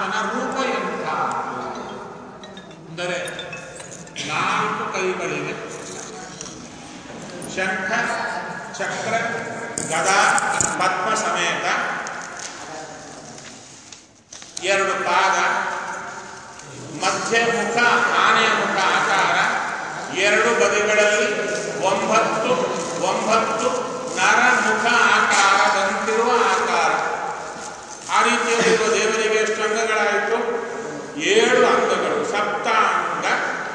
ಆತನ ರೂಪ ಎಂಥ ಅಂದರೆ ನಾಲ್ಕು ಕೈಗಳಿವೆ ಶಂಖ ಚಕ್ರ ಗದಾ ಪದ್ಮ ಸಮೇತ ಎರಡು ಪಾದ ಮಧ್ಯ ಮುಖ ಆನೆಯ ಮುಖ ಆಕಾರ ಎರಡು ಬದಿಗಳಲ್ಲಿ ಒಂಬತ್ತು ಒಂಬತ್ತು ನರ ಮುಖ ಆಕಾರದಂತಿರುವ ಆಕಾರ ಆ ರೀತಿಯಲ್ಲಿರುವ ದೇವರಿಗೆ ಎಷ್ಟು ಅಂಗಗಳಾಯಿತು ಏಳು ಅಂಗಗಳು ಸಪ್ತಾಂಗ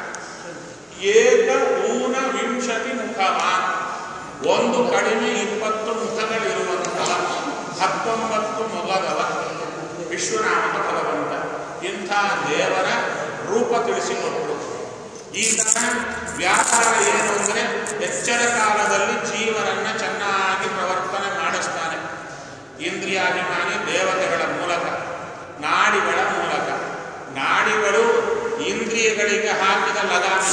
ಏಕ ಊನ ವಿಂಶತಿ ಮುಖವಾನ್ ಒಂದು ಕಡಿಮೆ ಇಪ್ಪತ್ತು ಮುಖಗಳಿರುವಂತಹ ಹತ್ತೊಂಬತ್ತು ಮೊಗದವ ವಿಶ್ವನಾಮಕ ಭಗವಂತ ಇಂಥ ದೇವರ ರೂಪ ತಿಳಿಸಿಕೊಟ್ಟರು ಈಗ ವ್ಯಾಪಾರ ಏನು ಅಂದರೆ ಎಚ್ಚರ ಕಾಲದಲ್ಲಿ ಜೀವನನ್ನ ಚೆನ್ನಾಗಿ ಪ್ರವರ್ತನೆ ಮಾಡಿಸ್ತಾನೆ ಇಂದ್ರಿಯಾಭಿಮಾನಿ ದೇವತೆಗಳ ಮೂಲಕ ನಾಡಿಗಳ ಮೂಲಕ ನಾಡಿಗಳು ಇಂದ್ರಿಯಗಳಿಗೆ ಹಾಕಿದ ಲಗಾಮ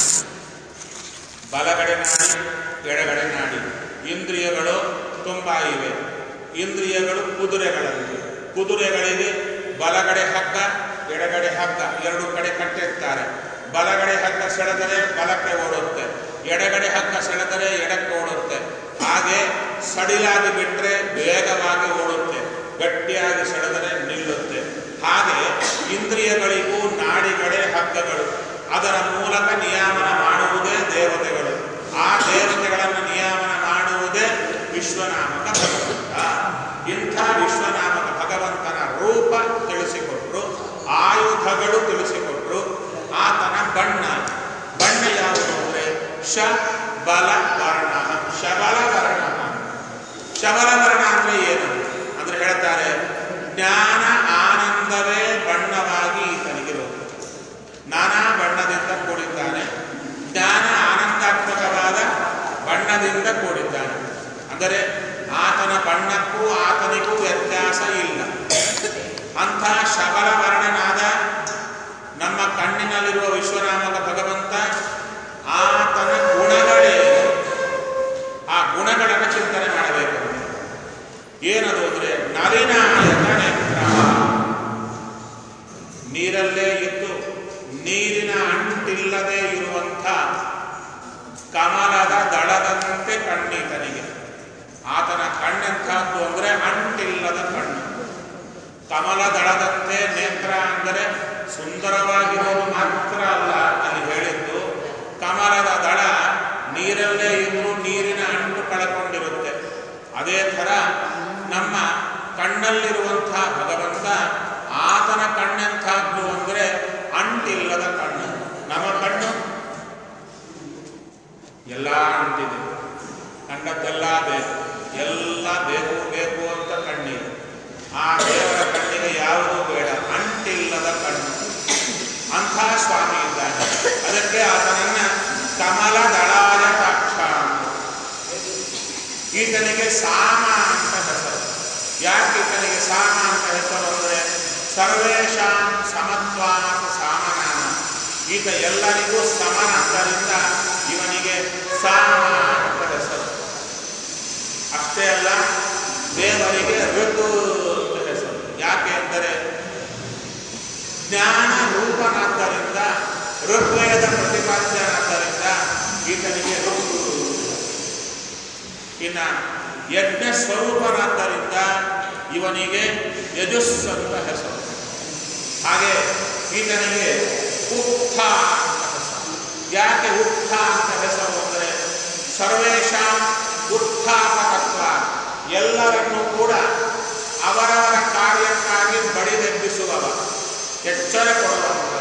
ಬಲಗಡೆ ನಾಡಿ ಎಡಗಡೆ ನಾಡಿ ಇಂದ್ರಿಯಗಳು ತುಂಬ ಇವೆ ಇಂದ್ರಿಯಗಳು ಕುದುರೆಗಳಲ್ಲಿವೆ ಕುದುರೆಗಳಿಗೆ ಬಲಗಡೆ ಹಗ್ಗ ಎಡಗಡೆ ಹಗ್ಗ ಎರಡು ಕಡೆ ಕಟ್ಟಿರ್ತಾರೆ ಬಲಗಡೆ ಹಗ್ಗ ಸೆಳೆದರೆ ಬಲಕ್ಕೆ ಓಡುತ್ತೆ ಎಡಗಡೆ ಹಗ್ಗ ಸೆಳೆದರೆ ಎಡಕ್ಕೆ ಓಡುತ್ತೆ ಹಾಗೆ ಸಡಿಲಾಗಿ ಬಿಟ್ಟರೆ ವೇಗವಾಗಿ ಓಡುತ್ತೆ ಗಟ್ಟಿಯಾಗಿ ಸೆಳೆದರೆ ನಿಲ್ಲುತ್ತೆ ಹಾಗೆ ಇಂದ್ರಿಯಗಳಿಗೂ ನಾಡಿಗಳೇ ಹಗ್ಗಗಳು ಅದರ ಮೂಲಕ ನಿಯಾಮನ ಮಾಡುವುದೇ ದೇವತೆಗಳು ಆ ದೇವತೆಗಳನ್ನು ನಿಯಾಮನ ಮಾಡುವುದೇ ವಿಶ್ವನಾಮಕ ಭಗವಂತ ಇಂಥ ವಿಶ್ವನಾಮಕ ಭಗವಂತನ ರೂಪ ತಿಳಿಸಿಕೊಟ್ರು ಆಯುಧಗಳು ತಿಳಿಸಿಕೊಟ್ರು ಆತನ ಬಣ್ಣ ಬಣ್ಣ ಯಾವುದು ಅಂದರೆ ಶ ಬಲ ವರ್ಣ ಶಬಲ ವರ್ಣ ಶಬಲ ವರ್ಣ ಅಂದ್ರೆ ಏನು ಅಂದ್ರೆ ಹೇಳ್ತಾರೆ ಜ್ಞಾನ ಆನಂದವೇ ಬಣ್ಣವಾಗಿ ಈತನಿಗಿರೋದು ನಾನಾ ಬಣ್ಣದಿಂದ ಕೂಡಿದ್ದಾನೆ ಜ್ಞಾನ ಆನಂದಾತ್ಮಕವಾದ ಬಣ್ಣದಿಂದ ಕೂಡಿದ್ದಾನೆ ಅಂದರೆ ಆತನ ಬಣ್ಣಕ್ಕೂ ಆತನಿಗೂ ವ್ಯತ್ಯಾಸ ಇಲ್ಲ ಅಂಥ ಶಬಲ ವರ್ಣನಾದ ನಮ್ಮ ಕಣ್ಣಿನಲ್ಲಿರುವ ವಿಶ್ವನಾಮಕ ಭಗವಂತ ಆತನ ಗುಣಗಳೇನು ಆ ಗುಣಗಳನ್ನು ಚಿಂತನೆ ಮಾಡಬೇಕು ಏನದು ಅಂದರೆ ನಲಿನಾಯಕ ನೇತ್ರ ನೀರಲ್ಲೇ ಇದ್ದು ನೀರಿನ ಅಂಟಿಲ್ಲದೆ ಇರುವಂಥ ಕಮಲದ ದಳದಂತೆ ಕಣ್ಣೀತನಿಗೆ ಆತನ ಕಣ್ಣೆಂಥದ್ದು ಅಂದರೆ ಅಂಟಿಲ್ಲದ ಕಣ್ಣು ಕಮಲ ದಳದಂತೆ ನೇತ್ರ ಅಂದರೆ ಸುಂದರವಾಗಿರೋದು ಮಾತ್ರ ಅಲ್ಲ ಅಲ್ಲಿ ಹೇಳಿದ್ದು ಕಮಲದ ದಳ ನೀರಲ್ಲೇ ಇದ್ದು ನೀರಿನ ಅಂಟು ಕಳ್ಕೊಂಡಿರುತ್ತೆ ಅದೇ ಥರ ನಮ್ಮ ಕಣ್ಣಲ್ಲಿರುವಂತಹ ಭಗವಂತ ಆತನ ಕಣ್ಣೆಂಥದ್ದು ಅಂದರೆ ಅಂಟಿಲ್ಲದ ಕಣ್ಣು ನಮ್ಮ ಕಣ್ಣು ಎಲ್ಲ ಅಂಟಿದೆ ಕಂಡದ್ದೆಲ್ಲ ಬೇಕು ಎಲ್ಲ ಬೇಕು ಬೇಕು ಅಂತ ಕಣ್ಣಿದೆ ಆ ದೇವರ ಕಣ್ಣಿಗೆ ಯಾವುದೂ ಬೇಡ ಅಂಟಿಲ್ಲದ ಕಣ್ಣು ಅಂಥ ಸ್ವಾಮಿ ಇದ್ದಾನೆ ಅದಕ್ಕೆ ಆತನನ್ನ ಕಮಲ ದಳಾಯ ಕಾಕ್ಷ ಈತನಿಗೆ ಸಾಮ ಅಂತ ಹೆಸರು ಯಾಕೆ ಈತನಿಗೆ ಸಾಮ ಅಂತ ಹೆಸರು ಅಂದರೆ ಸರ್ವೇಶಾಂ ಸಮತ್ವಾತ್ ಸಾಮನಾಮ ಈತ ಎಲ್ಲರಿಗೂ ಸಮನಾದ್ದರಿಂದ ಇವನಿಗೆ ಸಾಮ ಅಂತ ಹೆಸರು ಅಷ್ಟೇ ಅಲ್ಲ ದೇವರಿಗೆ ಋತು ಅಂತ ಹೆಸರು ಯಾಕೆ ಅಂದರೆ ಜ್ಞಾನ ರೂಪನಾದ್ದರಿಂದ ಋಗ್ವೇದ ಪ್ರತಿಪಾದ್ಯನಾದ್ದರಿಂದ ಈತನಿಗೆ ಋತು ಇನ್ನ ಯಜ್ಞ ಸ್ವರೂಪನಾದ್ದರಿಂದ ಇವನಿಗೆ ಯಜುಸ್ ಅಂತ ಹೆಸರು ಹಾಗೆ ಈತನಿಗೆ ಉತ್ಥ ಅಂತ ಹೆಸರು ಯಾಕೆ ಉತ್ಥ ಅಂತ ಹೆಸರು ಅಂದರೆ ಸರ್ವೇಶಾಂ ಉತ್ಥಾಪಕತ್ವ ಎಲ್ಲರನ್ನೂ ಕೂಡ ಅವರವರ ಕಾರ್ಯಕ್ಕಾಗಿ ಬಡಿದೆಬ್ಬಿಸುವವ ಎಚ್ಚರ ಕೊಡುವಂಥವ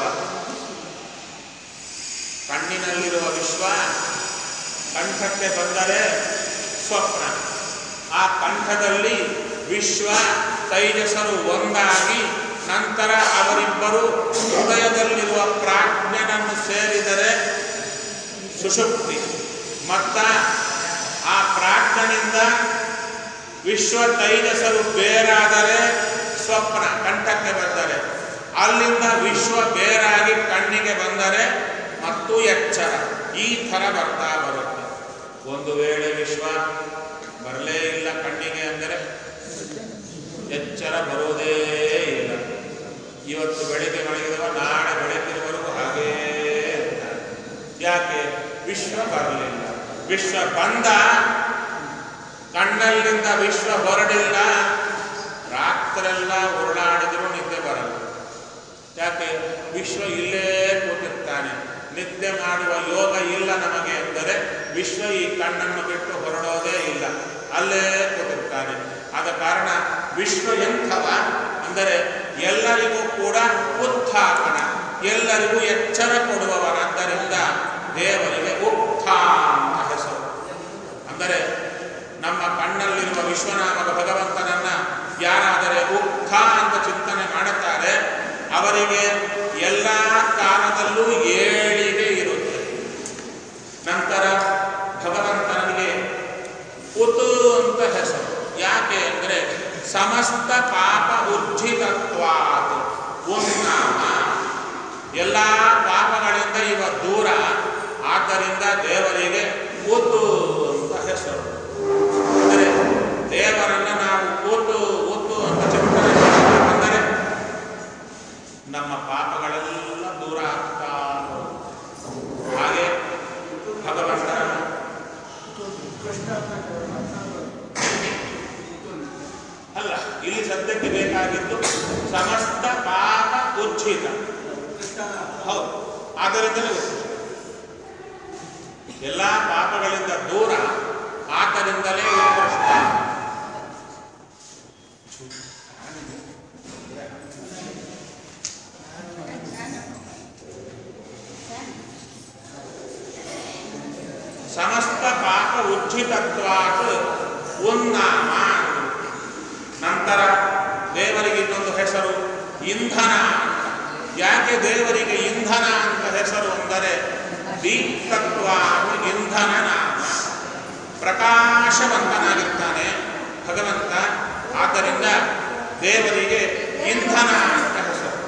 ಕಣ್ಣಿನಲ್ಲಿರುವ ವಿಶ್ವ ಕಂಠಕ್ಕೆ ಬಂದರೆ ಸ್ವಪ್ನ ಆ ಕಂಠದಲ್ಲಿ ವಿಶ್ವ ತೈಜಸರು ಒಂದಾಗಿ ನಂತರ ಅವರಿಬ್ಬರು ಹೃದಯದಲ್ಲಿರುವ ಪ್ರಾಜ್ಞನನ್ನು ಸೇರಿದರೆ ಸುಷುಪ್ತಿ ಮತ್ತ ಆ ಪ್ರಾಜ್ಞನಿಂದ ವಿಶ್ವ ತೈಜಸರು ಬೇರಾದರೆ ಸ್ವಪ್ನ ಕಂಠಕ್ಕೆ ಬಂದರೆ ಅಲ್ಲಿಂದ ವಿಶ್ವ ಬೇರಾಗಿ ಕಣ್ಣಿಗೆ ಬಂದರೆ ಮತ್ತು ಎಚ್ಚರ ಈ ಥರ ಬರ್ತಾ ಬರುತ್ತೆ ಒಂದು ವೇಳೆ ವಿಶ್ವ ಬರಲೇ ಇಲ್ಲ ಕಣ್ಣಿಗೆ ಅಂದರೆ ಎಚ್ಚರ ಬರೋದೇ ಇಲ್ಲ ಇವತ್ತು ಬೆಳಿಗ್ಗೆ ಮಲಗಿದವ ನಾಳೆ ಬೆಳಗ್ಗಿನವರೆಗೂ ಹಾಗೇ ಇರ್ತಾನೆ ಯಾಕೆ ವಿಶ್ವ ಬರಲಿಲ್ಲ ವಿಶ್ವ ಬಂದ ಕಣ್ಣಲ್ಲಿಂದ ವಿಶ್ವ ಹೊರಡಿಲ್ಲ ರಾತ್ರೆಲ್ಲ ಉರುಳಾಡಿದ್ರು ನಿದ್ದೆ ಬರಲ್ಲ ಯಾಕೆ ವಿಶ್ವ ಇಲ್ಲೇ ಕೂತಿರ್ತಾನೆ ನಿದ್ದೆ ಮಾಡುವ ಯೋಗ ಇಲ್ಲ ನಮಗೆ ಎಂದರೆ ವಿಶ್ವ ಈ ಕಣ್ಣನ್ನು ಬಿಟ್ಟು ಹೊರಡೋದೇ ಇಲ್ಲ ಅಲ್ಲೇ ಕೂತಿರ್ತಾನೆ ಆದ ಕಾರಣ ವಿಶ್ವ ಎಂಥವ ಅಂದರೆ ಎಲ್ಲರಿಗೂ ಕೂಡ ಉತ್ಥಾಪನ ಎಲ್ಲರಿಗೂ ಎಚ್ಚರ ಕೊಡುವವನಾದ್ದರಿಂದ ದೇವರಿಗೆ ಉತ್ಥ ಅಂತ ಹೆಸರು ಅಂದರೆ ನಮ್ಮ ಕಣ್ಣಲ್ಲಿರುವ ವಿಶ್ವನಾಮಕ ಭಗವಂತನನ್ನ ಯಾರಾದರೆ ಉತ್ಥ ಅಂತ ಚಿಂತನೆ ಮಾಡುತ್ತಾರೆ ಅವರಿಗೆ ಎಲ್ಲ ಕಾಲದಲ್ಲೂ ಏಳಿಗೆ ಇರುತ್ತೆ ನಂತರ ಭಗವಂತನಿಗೆ ಉತು ಅಂತ ಹೆಸರು ಯಾಕೆ ಅಂದರೆ ಸಮಸ್ತ ಪಾಪ ಉಜ್ಜಿತತ್ವಾತ್ ಉನ್ನಾಮ ಎಲ್ಲ ಪಾಪಗಳಿಂದ ಇವ ದೂರ ಆದ್ದರಿಂದ ದೇವರಿಗೆ ಉತು ಅಂತ ಹೆಸರು ಅಂದರೆ ದೇವರನ್ನ ನಾವು ಉತು ಉತು ಅಂತ ಚಿಂತನೆ ಅಂದರೆ ನಮ್ಮ ಪಾಪಗಳೆಲ್ಲ ದೂರ ಆಗ್ತಾ ಹೋಗುತ್ತೆ. ಹಾಗೆ ಭಗವಂತನ ಅಲ್ಲ ಇಲ್ಲಿ ಸದ್ಯಕ್ಕೆ ಬೇಕಾಗಿದ್ದು ಸಮಸ್ತ ಪಾಪ ಉಜ್ಜಿತ ಹೌದು ಆದ್ದರಿಂದಲೇ ಉಜ್ಜಿತ. ಎಲ್ಲ ಪಾಪಗಳಿಂದ ದೂರ ಆದ್ದರಿಂದಲೇ ಉತ್ಕೃಷ್ಟ ಸಮಸ್ತ ಪಾಪ ಉಜ್ಜಿತತ್ವಾತ್ ಉನ್ನಾಮ ನಂತರ ದೇವರಿಗೆ ಇನ್ನೊಂದು ಹೆಸರು ಇಂಧನ ಅಂತ. ಯಾಕೆ ದೇವರಿಗೆ ಇಂಧನ ಅಂತ ಹೆಸರು ಅಂದರೆ ದೀಪ್ತತ್ವ ಇಂಧನ ನಾಮ ಪ್ರಕಾಶವಂತನಾಗಿರ್ತಾನೆ ಭಗವಂತ ಆದ್ದರಿಂದ ದೇವರಿಗೆ ಇಂಧನ ಅಂತ ಹೆಸರು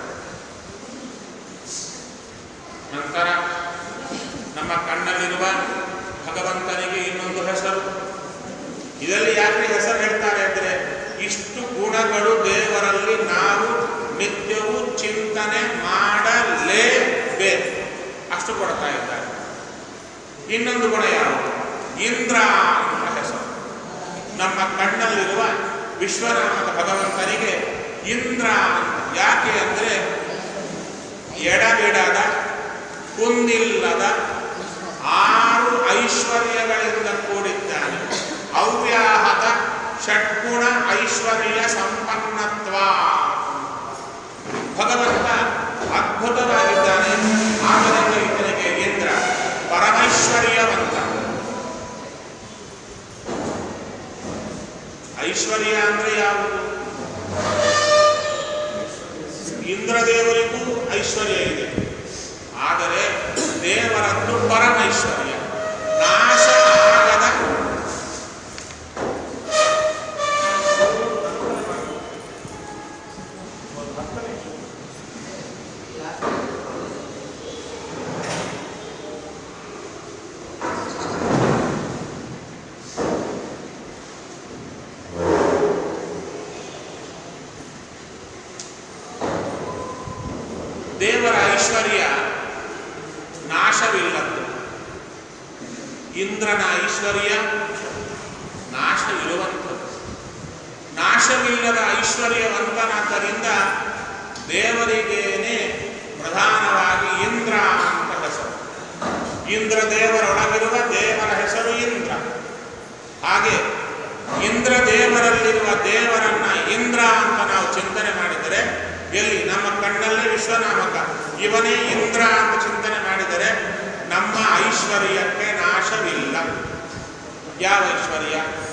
ನಂತರ ನಮ್ಮ ಕಣ್ಣಲ್ಲಿರುವ ಭಗವಂತನಿಗೆ ಇನ್ನೊಂದು ಹೆಸರು ಇದರಲ್ಲಿ ಯಾಕೆ ಹೆಸರು ಹೇಳ್ತಾರೆ ಅಂದರೆ ಇಷ್ಟು ಗುಣಗಳು ದೇವರಲ್ಲಿ ನಾವು ನಿತ್ಯವೂ ಚಿಂತನೆ ಮಾಡಲೇಬೇಕು ಅಷ್ಟು ಕೊಡ್ತಾ ಇದ್ದಾರೆ ಇನ್ನೊಂದು ಗುಣ ಯಾವುದು ಇಂದ್ರ ಅಂತ ಹೆಸರು ನಮ್ಮ ಕಣ್ಣಲ್ಲಿರುವ ವಿಶ್ವನಾಮಕ ಭಗವಂತನಿಗೆ ಇಂದ್ರ ಅಂತ ಯಾಕೆ ಅಂದರೆ ಎಡಬಿಡದ ಕುಂದಿಲ್ಲದ ಆರು ಐಶ್ವರ್ಯಗಳಿಂದ ಕೂಡಿದ್ದಾನೆ ಅವ್ಯಾಹತ ಷಡ್ಗುಣ ಐಶ್ವರ್ಯ ಸಂಪನ್ನತ್ವ ಭಗವಂತ ಅದ್ಭುತವಾಗಿದ್ದಾನೆ ಆದ್ದರಿಂದ ಈತನಿಗೆ ಇಂದ್ರ ಪರಮೈಶ್ವರ್ಯವಂತ ಐಶ್ವರ್ಯ ಅಂದ್ರೆ ಯಾವುದು ಇಂದ್ರದೇವರಿಗೂ ಐಶ್ವರ್ಯ ಇದೆ ಆದರೆ ದೇವರದ್ದು ಪರಮೈಶ್ವರ್ಯ ನಾಶ ಆಗದ ದೇವರ ಐಶ್ವರ್ಯ ನಾಶವಿಲ್ಲದ್ದು ಇಂದ್ರನ ಐಶ್ವರ್ಯ ನಾಶ ಇರುವಂಥದ್ದು ನಾಶವಿಲ್ಲದ ಐಶ್ವರ್ಯವಂತನಾದ್ದರಿಂದ ದೇವರಿಗೇನೆ ಪ್ರಧಾನವಾಗಿ ಇಂದ್ರ ಅಂತ ಹೆಸರು ಇಂದ್ರ ದೇವರೊಳಗಿರುವ ದೇವರ ಹೆಸರು ಇಂದ್ರ ಹಾಗೆ ಇಂದ್ರ ದೇವರಲ್ಲಿರುವ ದೇವರನ್ನ ಇಂದ್ರ ಅಂತ ನಾವು ಚಿಂತನೆ ಮಾಡಿದರೆ ಎಲ್ಲಿ ನಮ್ಮ ಕಣ್ಣಲ್ಲೇ ವಿಶ್ವನಾಮಕ ಇವನೇ ಇಂದ್ರ ಅಂತ ಚಿಂತನೆ ಮಾಡಿದರೆ ನಮ್ಮ ಐಶ್ವರ್ಯಕ್ಕೆ ನಾಶವಿಲ್ಲ ಯಾವ ಐಶ್ವರ್ಯ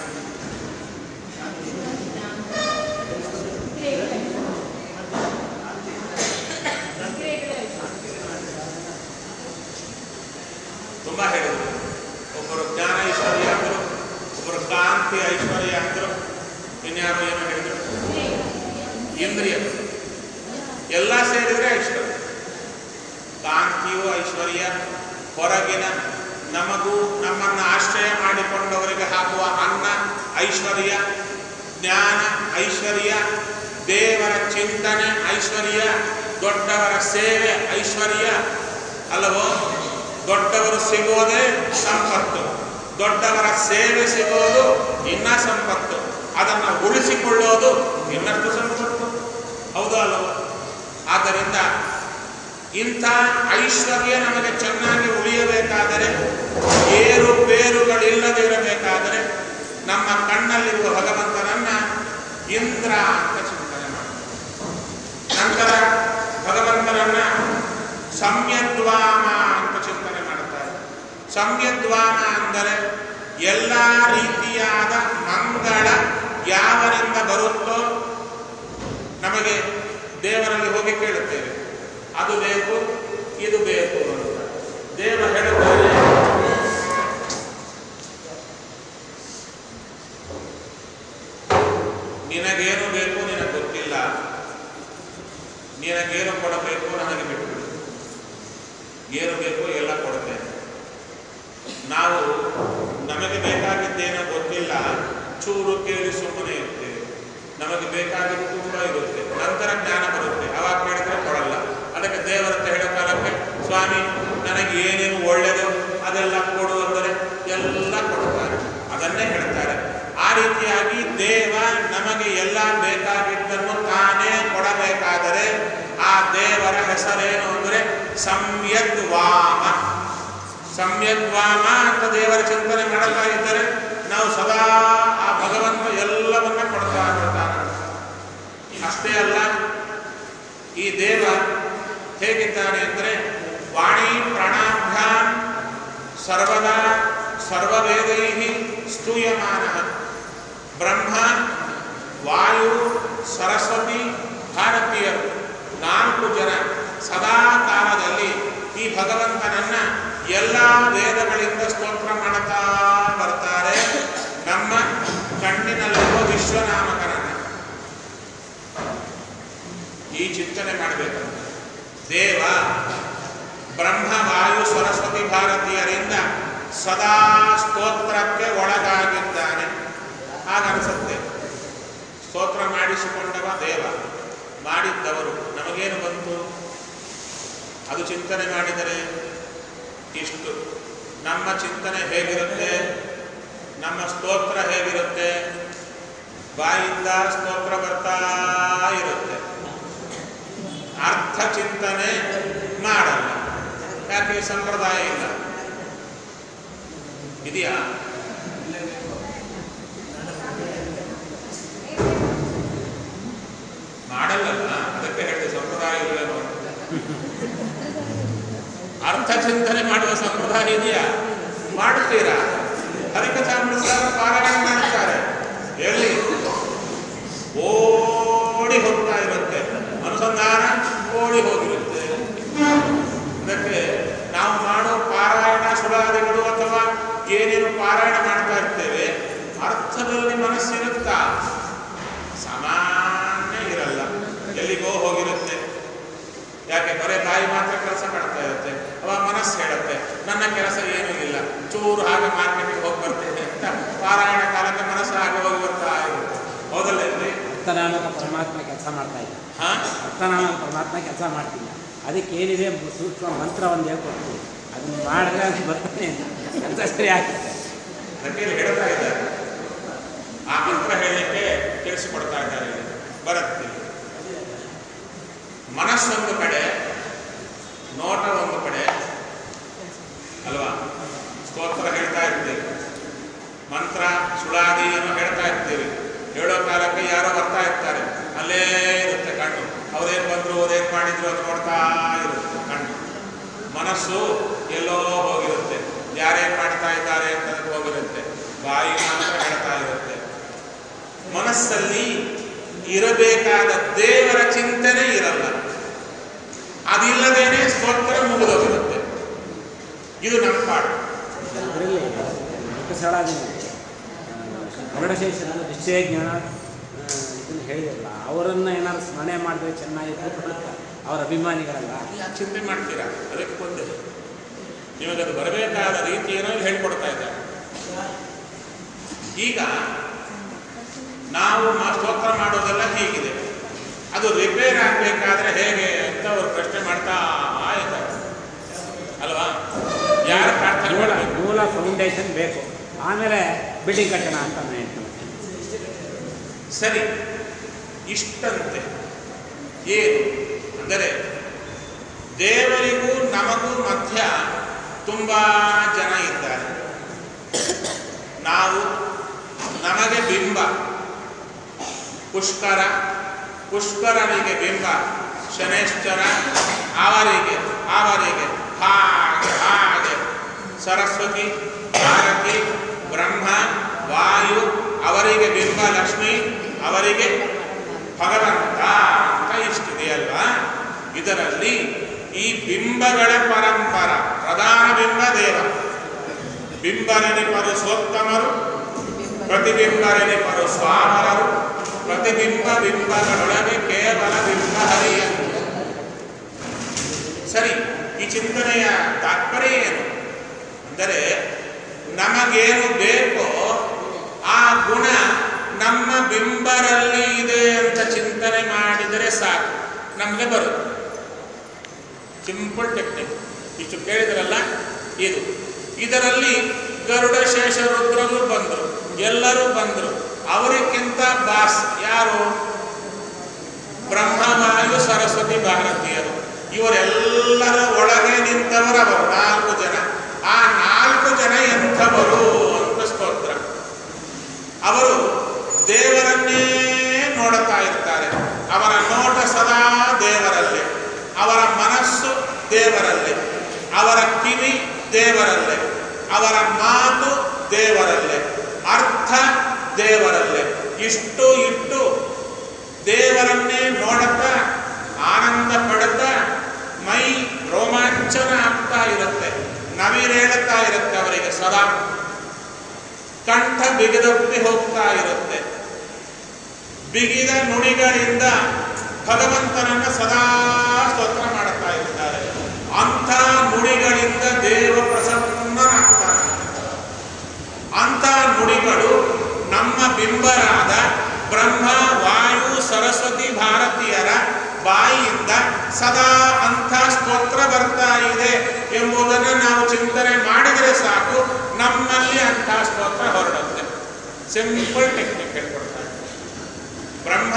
ತುಂಬಾ ಹೇಳಿದ್ರು ಒಬ್ಬರು ಜ್ಞಾನ ಐಶ್ವರ್ಯ ಅಂದರು ಒಬ್ಬರು ಕಾಂತಿ ಐಶ್ವರ್ಯ ಅಂದರು ಇನ್ಯಾರು ಏನು ಹೇಳಿದ್ರು ಇಂದ್ರಿಯ ಎಲ್ಲ ಸೇರಿದ್ರೆ ಐಶ್ವರ್ಯ ಕಾಂತಿಯು ಐಶ್ವರ್ಯ ಹೊರಗಿನ ನಮಗೂ ನಮ್ಮನ್ನು ಆಶ್ರಯ ಮಾಡಿಕೊಂಡವರಿಗೆ ಹಾಕುವ ಅನ್ನ ಐಶ್ವರ್ಯ ಜ್ಞಾನ ಐಶ್ವರ್ಯ ದೇವರ ಚಿಂತನೆ ಐಶ್ವರ್ಯ ದೊಡ್ಡವರ ಸೇವೆ ಐಶ್ವರ್ಯ ಅಲ್ಲವೋ ದೊಡ್ಡವರು ಸಿಗೋದೇ ಸಂಪತ್ತು ದೊಡ್ಡವರ ಸೇವೆ ಸಿಗೋದು ಇನ್ನ ಸಂಪತ್ತು ಅದನ್ನು ಉಳಿಸಿಕೊಳ್ಳೋದು ಇನ್ನಷ್ಟು ಸಂಪತ್ತು ಹೌದಾ ಅಲ್ಲವೋ ಆದ್ದರಿಂದ ಇಂಥ ಐಶ್ವರ್ಯ ನಮಗೆ ಚೆನ್ನಾಗಿ ಉಳಿಯಬೇಕಾದರೆ ಏರು ಬೇರುಗಳಿಲ್ಲದೆ ಇರಬೇಕಾದರೆ ನಮ್ಮ ಕಣ್ಣಲ್ಲಿರುವ ಭಗವಂತನನ್ನ ಇಂದ್ರ ಅಂತ ಚಿಂತನೆ ಮಾಡಿ ನಂತರ ಭಗವಂತನನ್ನ ಸಂಯದ್ವಾಮ ಅಂತ ಚಿಂತನೆ ಮಾಡುತ್ತಾರೆ ಸಂಯದ್ವಾಮ ಅಂದರೆ ಎಲ್ಲ ರೀತಿಯಾದ ಮಂಗಳ ಯಾವರಿಂದ ಬರುತ್ತೋ ನಮಗೆ ದೇವರಲ್ಲಿ ಹೋಗಿ ಕೇಳುತ್ತೇವೆ ಅದು ಬೇಕು ಇದು ಬೇಕು ಅಂತ ದೇವ ಹೇಳುತ್ತಾರೆ ನಿನಗೇನು ಬೇಕು ನಿನಗೆ ಗೊತ್ತಿಲ್ಲ ನಿನಗೇನು ಕೊಡಬೇಕು ನನಗೆ ಬಿಟ್ಟುಬಿಡು ಏನು ಬೇಕು ಎಲ್ಲ ಕೊಡುತ್ತೇನೆ ನಾವು ನಮಗೆ ಬೇಕಾಗಿದ್ದೇನೋ ಗೊತ್ತಿಲ್ಲ ಚೂರು ಕೇಳಿ ಸುಮ್ಮನೆ ಇರ್ತೇವೆ ನಮಗೆ ಬೇಕಾಗಿದ್ದು ತುಂಬ ಇರುತ್ತೆ ನಂತರ ಜ್ಞಾನ ಬರುತ್ತೆ ಅವಾಗ ಕೇಳಿದ್ರೆ ಕೊಡಲ್ಲ ಅದಕ್ಕೆ ದೇವರಂತ ಹೇಳೋ ಕಾಲಕ್ಕೆ ಸ್ವಾಮಿ ನನಗೆ ಏನೇನು ಒಳ್ಳೆಯದು ಅದೆಲ್ಲ ಕೊಡು ಅಂದರೆ ಎಲ್ಲ ಕೊಡ್ತಾರೆ ಅದನ್ನೇ ಹೇಳ್ತಾರೆ ಆ ರೀತಿಯಾಗಿ ದೇವ ನಮಗೆ ಎಲ್ಲ ಬೇಕಾಗಿದ್ದನ್ನು ತಾನೇ ಕೊಡಬೇಕಾದರೆ ಆ ದೇವರ ಹೆಸರೇನು ಅಂದರೆ ಸಂಯದ್ವಾಮ ಸಂಯದ್ವಾಮ ಅಂತ ದೇವರ ಚಿಂತನೆ ಮಾಡುತ್ತಾ ಇದ್ದರೆ ನಾವು ಸದಾ ಆ ಭಗವಂತ ಎಲ್ಲವನ್ನ ಕೊಡ್ತಾ ಇರ್ತಾನೆ ಅಷ್ಟೇ ಅಲ್ಲ ಈ ದೇವ ಹೇಗಿದ್ದಾನೆ ಅಂದರೆ ವಾಣಿ ಪ್ರಾಣಾಭ್ಯಾಂ ಸರ್ವದಾ ಸರ್ವವೇದೈ ಸ್ತೂಯಮಾನ ಬ್ರಹ್ಮ ವಾಯು ಸರಸ್ವತಿ ಭಾರತೀಯರು ನಾಲ್ಕು ಜನ ಸದಾ ಕಾಲದಲ್ಲಿ ಈ ಭಗವಂತನನ್ನ ಎಲ್ಲ ವೇದಗಳಿಂದ ಸ್ತೋತ್ರ ಮಾಡುತ್ತಾ ಬರ್ತಾರೆ ನಮ್ಮ ಕಣ್ಣಿನಲ್ಲಿರುವ ವಿಶ್ವನಾಮಕನನ್ನ ಈ ಚಿಂತನೆ ಮಾಡಬೇಕಂತ ದೇವ ಬ್ರಹ್ಮ ವಾಯು ಸರಸ್ವತಿ ಭಾರತೀಯರಿಂದ ಸದಾ ಸ್ತೋತ್ರಕ್ಕೆ ಒಳಗಾಗಿದ್ದಾನೆ ಹಾಗನ್ಸುತ್ತೆ ಸ್ತೋತ್ರ ಮಾಡಿಸಿಕೊಂಡವ ದೇವ ಮಾಡಿದ್ದವರು ನಮಗೇನು ಬಂತು ಅದು ಚಿಂತನೆ ಮಾಡಿದರೆ ಇಷ್ಟು ನಮ್ಮ ಚಿಂತನೆ ಹೇಗಿರುತ್ತೆ ನಮ್ಮ ಸ್ತೋತ್ರ ಹೇಗಿರುತ್ತೆ ಬಾಯಿಂದ ಸ್ತೋತ್ರ ಬರ್ತಾ ಇರುತ್ತೆ ಅರ್ಥ ಚಿಂತನೆ ಮಾಡಲ್ಲ ಯಾಕೆ ಈ ಸಂಪ್ರದಾಯ ಇಲ್ಲ ಇದೆಯಾ ಮಾಡಲ್ಲಲ್ಲ ಅದಕ್ಕೆ ಹೇಳಿದೆ ಸಂಪ್ರದಾಯ ಇಲ್ವೇನೋ ಅಂತ. ಅರ್ಥ ಚಿಂತನೆ ಮಾಡುವ ಸಂಪ್ರದಾಯ ಇದೆಯಾ ಮಾಡುತ್ತೀರಾ ಹರಿಕಥಾಮೃತರ ಪಾರಾಯಣ ಮಾಡ್ತಾರೆ ಎಲ್ಲಿ ಓಡಿ ಹೋಗ್ತಾ ಇರುತ್ತೆ ಅನುಸಂಧಾನ ಓಡಿ ಹೋಗಿರುತ್ತೆ ಅದಕ್ಕೆ ನಾವು ಮಾಡೋ ಪಾರಾಯಣ ಸುಳಾದಿಗಳು ಅಥವಾ ಏನೇನು ಪಾರಾಯಣ ಮಾಡ್ತಾ ಇರ್ತೇವೆ ಅರ್ಥದಲ್ಲಿ ಮನಸ್ಸಿರುತ್ತಾ ಸಾಮಾನ್ಯ ಇರಲ್ಲ ಎಲ್ಲಿಗೋ ಹೋಗಿರುತ್ತೆ ಯಾಕೆ ಬರೇ ಬಾಯಿ ಮಾತ್ರ ಕೆಲಸ ಮಾಡ್ತಾ ಇರುತ್ತೆ ಅವಾಗ ಮನಸ್ಸು ಹೇಳುತ್ತೆ ನನ್ನ ಕೆಲಸ ಏನೂ ಇಲ್ಲ ಚೂರು ಹಾಗೆ ಮಾರ್ಕೆಟಿಗೆ ಹೋಗಿ ಬರ್ತೇನೆ ಅಂತ ಪಾರಾಯಣ ಕಾಲಕ್ಕೆ ಮನಸ್ಸು ಹಾಗೆ ಹೋಗಿ ಬರ್ತಾ ಇರುತ್ತೆ ಹೌದಲ್ಲೇನ್ರಿ ಅರ್ಥನಾಮಕ ಪರಮಾತ್ಮ ಕೆಲಸ ಮಾಡ್ತಾ ಇಲ್ಲ ಹಾ ಅರ್ಥನಾಮಕ ಪರಮಾತ್ಮ ಕೆಲಸ ಮಾಡ್ತಿಲ್ಲ ಅದಕ್ಕೆ ಏನಿದೆ ಸೂಕ್ಷ್ಮ ಮಂತ್ರ ಒಂದು ಹೇಳ್ಕೊಡ್ತೀವಿ ಅದನ್ನು ಮಾಡಿದ್ರೆ ಅದು ಬರ್ತಾನೆ ಕೆಲಸ ಸರಿ ಆಗ್ತದೆ ಅದಕ್ಕೆ ಇಲ್ಲಿ ಹೇಳ್ತಾ ಇದ್ದಾರೆ ಆ ಮಂತ್ರ ಹೇಳಲಿಕ್ಕೆ ತಿಳಿಸಿಕೊಡ್ತಾ ಇದ್ದಾರೆ ಇಲ್ಲಿ. ಬರುತ್ತೆ ಮನಸ್ಸೊಂದು ಕಡೆ ನೋಟ ಒಂದು ಕಡೆ ಅಲ್ವಾ ಸ್ತೋತ್ರ ಹೇಳ್ತಾ ಇರ್ತೀವಿ ಮಂತ್ರ ಸುಳಾದಿ ಏನೋ ಹೇಳ್ತಾ ಇರ್ತೀವಿ ಹೇಳೋ ಕಾಲಕ್ಕೆ ಯಾರೋ ಬರ್ತಾ ಇರ್ತಾರೆ ಅಲ್ಲೇ ಇರುತ್ತೆ ಕಣ್ಣು ಅವ್ರೇನು ಬಂದ್ರು ಅವ್ರೇನು ಮಾಡಿದ್ರು ಅದು ನೋಡ್ತಾ ಇರುತ್ತೆ ಕಣ್ಣು ಮನಸ್ಸು ಎಲ್ಲೋ ಹೋಗಿರುತ್ತೆ ಯಾರೇನು ಮಾಡ್ತಾ ಇದ್ದಾರೆ ಅಂತ ಹೋಗಿರುತ್ತೆ ಬಾಯಿ ಮಾತ್ರ ಹೇಳ್ತಾ ಇರುತ್ತೆ ಮನಸ್ಸಲ್ಲಿ ಇರಬೇಕಾದ ದೇವರ ಚಿಂತನೆ ಇರಲ್ಲ ಅದಿಲ್ಲದೇನೆ ಸ್ತೋತ್ರ ಮುಗಿದೋಗಿರುತ್ತೆ ಇದು ನಮ್ಮ ಪಾಡು ಅದರಲ್ಲಿ ಲೋಕಸಳಾದಿನಲ್ಲಿ ಕನ್ನಡಶೇಷನ ನಿಶ್ಚಯ ಜ್ಞಾನ ಇದನ್ನು ಹೇಳಿದಿರಲ್ಲ ಅವರನ್ನು ಏನಾದ್ರು ಸ್ಮರಣೆ ಮಾಡಿದ್ರೆ ಚೆನ್ನಾಗಿ ಕೂತ್ಕೊಳ್ಳುತ್ತೆ ಅವರ ಅಭಿಮಾನಿಗಳಲ್ಲ ಯಾಕೆ ಚಿಂತೆ ಮಾಡ್ತೀರಾ ಅದಕ್ಕೆ ಬಂದೆ ನಿಮಗದು ಬರಬೇಕಾದ ರೀತಿಯನ್ನು ಇಲ್ಲಿ ಹೇಳ್ಕೊಡ್ತಾ ಇದ್ದಾರೆ ಈಗ ನಾವು ಮಾ- ಸ್ತೋತ್ರ ಮಾಡೋದೆಲ್ಲ ಹೀಗಿದೆ ಅದು ರಿಪೇರ್ ಆಗಬೇಕಾದ್ರೆ ಹೇಗೆ ಅಂತ ಅವ್ರು ಪ್ರಶ್ನೆ ಮಾಡ್ತಾ ಇದ್ದಾರೆ ಅಲ್ವಾ ಯಾರು ಪ್ರಾರ್ಥನೆ ಮೂಲ ಮಾಡಬೇಕು ಮೂಲ ಫೌಂಡೇಶನ್ ಬೇಕು ಆಮೇಲೆ ಬಿಲ್ಡಿಂಗ್ ಕಟ್ಟೋಣ ಅಂತ ನಾನು ಹೇಳ್ತೀನಿ ಸರಿ ಇಷ್ಟಂತೆ ಏನು ಅಂದರೆ ದೇವರಿಗೂ ನಮಗೂ ಮಧ್ಯ ತುಂಬ ಜನ ಇದ್ದಾರೆ ನಾವು ನಮಗೆ ಬಿಂಬ ಪುಷ್ಕರ ಪುಷ್ಕರನಿಗೆ ಬಿಂಬ ಶನೇಶ್ವರ ಅವರಿಗೆ ಅವರಿಗೆ ಹಾಗೆ ಹಾಗೆ ಸರಸ್ವತಿ ಭಾರತಿ ಬ್ರಹ್ಮ ವಾಯು ಅವರಿಗೆ ಬಿಂಬ ಲಕ್ಷ್ಮಿ ಅವರಿಗೆ ಭಗವಂತ ಅಂತ ಇಷ್ಟಿದೆಯಲ್ವಾ ಇದರಲ್ಲಿ ಈ ಬಿಂಬಗಳ ಪರಂಪರ ಪ್ರಧಾನ ಬಿಂಬ ದೇವ ಬಿಂಬರನಿಪರು ಸೋತ್ತಮರು ಪ್ರತಿಬಿಂಬರನಿಪರು ಸ್ವಾಮರರು ಪ್ರತಿಬಿಂಬ ಬಿಂಬಗಳೊಳಗೆ ಕೇವಲ ಬಿಂಬ ಹರಿಯನ್ನು ಸರಿ ಈ ಚಿಂತನೆಯ ತಾತ್ಪರ್ಯ ಏನು ಅಂದರೆ ನಮಗೇನು ಬೇಕೋ ಆ ಗುಣ ನಮ್ಮ ಬಿಂಬರಲ್ಲಿ ಇದೆ ಅಂತ ಚಿಂತನೆ ಮಾಡಿದರೆ ಸಾಕು ನಮಗೆ ಬರುತ್ತೆ ಸಿಂಪಲ್ ಟೆಕ್ನಿಕ್ ಇಷ್ಟು ಕೇಳಿದ್ರಲ್ಲ ಇದು ಇದರಲ್ಲಿ ಗರುಡ ಶೇಷ ರುದ್ರರು ಬಂದರು ಎಲ್ಲರೂ ಬಂದರು ಅವರಿಗಿಂತ ಬಾಸ್ ಯಾರು ಬ್ರಹ್ಮವಾಯು ಸರಸ್ವತಿ ಭಾರತೀಯರು ಇವರೆಲ್ಲರ ಒಳಗೆ ನಿಂತವರವರು ನಾಲ್ಕು ಜನ ಆ ನಾಲ್ಕು ಜನ ಎಂಥವರು ಅಂತ ಸ್ತೋತ್ರ ಅವರು ದೇವರನ್ನೇ ನೋಡುತ್ತಾ ಇರ್ತಾರೆ ಅವರ ನೋಟ ಸದಾ ದೇವರಲ್ಲೇ ಅವರ ಮನಸ್ಸು ದೇವರಲ್ಲೇ ಅವರ ಕಿವಿ ದೇವರಲ್ಲೇ ಅವರ ಮಾತು ದೇವರಲ್ಲೇ ಅರ್ಥ ದೇವರಲ್ಲೇ ಇಷ್ಟು ಇಟ್ಟು ದೇವರನ್ನೇ ನೋಡುತ್ತಾ ಆನಂದ ಪಡುತ್ತಾ ಮೈ ರೋಮಾಂಚನ ಆಗ್ತಾ ಇರುತ್ತೆ ನವಿರೇಳುತ್ತಾ ಇರುತ್ತೆ ಅವರಿಗೆ ಸದಾ ಕಂಠ ಬಿಗಿದಪ್ಪಿ ಹೋಗ್ತಾ ಇರುತ್ತೆ ಬಿಗಿದ ನುಡಿಗಳಿಂದ ಭಗವಂತನನ್ನ ಸದಾ ಸ್ತೋತ್ರ ಮಾಡುತ್ತಾ ಇರ್ತಾರೆ ಅಂಥ ನುಡಿಗಳಿಂದ ದೇವ ಪ್ರಸನ್ನನಾಗ್ತಾನೆ ಅಂಥ ನುಡಿಗಳು ನಮ್ಮ ಬಿಂಬರಾದ ಬ್ರಹ್ಮ ವಾಯು ಸರಸ್ವತಿ ಭಾರತೀಯರ ಬಾಯಿಯಿಂದ ಸದಾ ಅಂಥ ಸ್ತೋತ್ರ ಬರ್ತಾ ಇದೆ ಎಂಬುದನ್ನು ನಾವು ಚಿಂತನೆ ಮಾಡಿದರೆ ಸಾಕು ನಮ್ಮಲ್ಲಿ ಅಂಥ ಸ್ತೋತ್ರ ಹೊರಡುತ್ತೆ ಸಿಂಪಲ್ ಟೆಕ್ನಿಕ್ ಹೇಳ್ಕೊಡ್ತಾರೆ ಬ್ರಹ್ಮ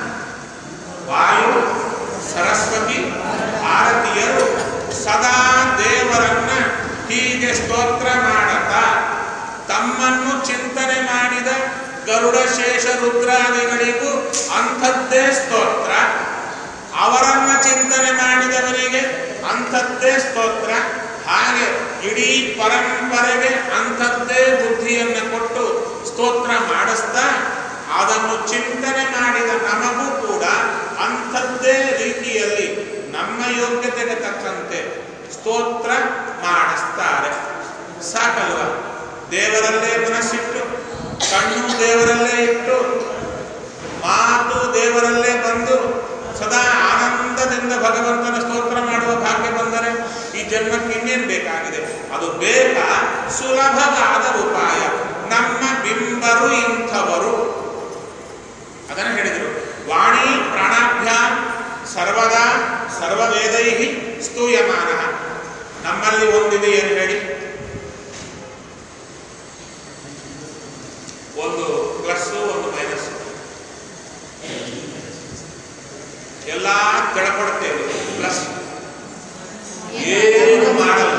ವಾಯು ಸರಸ್ವತಿ ಭಾರತೀಯರು ಸದಾ ದೇವರನ್ನ ಹೀಗೆ ಸ್ತೋತ್ರ ಮಾಡುತ್ತಾ ತಮ್ಮನ್ನು ಚಿಂತನೆ ಮಾಡಿದ ಗರುಡ ಶೇಷ ರುದ್ರಾದಿಗಳಿಗೂ ಅಂಥದ್ದೇ ಸ್ತೋತ್ರ ಅವರನ್ನ ಚಿಂತನೆ ಮಾಡಿದವರಿಗೆ ಅಂಥದ್ದೇ ಸ್ತೋತ್ರ ಹಾಗೆ ಇಡೀ ಪರಂಪರೆಗೆ ಅಂಥದ್ದೇ ಬುದ್ಧಿಯನ್ನು ಕೊಟ್ಟು ಸ್ತೋತ್ರ ಮಾಡಿಸ್ತಾ ಅದನ್ನು ಚಿಂತನೆ ಮಾಡಿದ ನಮಗೂ ಕೂಡ ಅಂಥದ್ದೇ ರೀತಿಯಲ್ಲಿ ನಮ್ಮ ಯೋಗ್ಯತೆಗೆ ತಕ್ಕಂತೆ ಸ್ತೋತ್ರ ಮಾಡಿಸ್ತಾರೆ ಸಾಕಲ್ವ ದೇವರಲ್ಲೇ ಮನಸ್ಸಿಟ್ಟು ಕಣ್ಣು ದೇವರಲ್ಲೇ ಇಟ್ಟು ಮಾತು ದೇವರಲ್ಲೇ ಬಂದು ಸದಾ ಆನಂದದಿಂದ ಭಗವಂತನ ಸ್ತೋತ್ರ ಮಾಡುವ ಭಾಗ್ಯ ಬಂದರೆ ಈ ಜನ್ಮಕ್ಕೆ ಇನ್ನೇನು ಬೇಕಾಗಿದೆ ಅದು ಬೇಕಾ ಸುಲಭವಾದ ಉಪಾಯ ನಮ್ಮ ಬಿಂಬರು ಇಂಥವರು ಅದನ್ನು ಹೇಳಿದರು ವಾಣಿ ಪ್ರಾಣಾಭ್ಯಾಂ ಸರ್ವದಾ ಸರ್ವವೇದೈ ಸ್ತೂಯಮಾನ ನಮ್ಮಲ್ಲಿ ಒಂದಿದೆ ಏನು ಹೇಳಿ ಒಂದು ಪ್ಲಸ್ ಒಂದು ಮೈನಸ್ ಎಲ್ಲ ಕೆಳಪಡುತ್ತೇವೆ ಪ್ಲಸ್ ಏನು ಮಾಡಲ್ಲ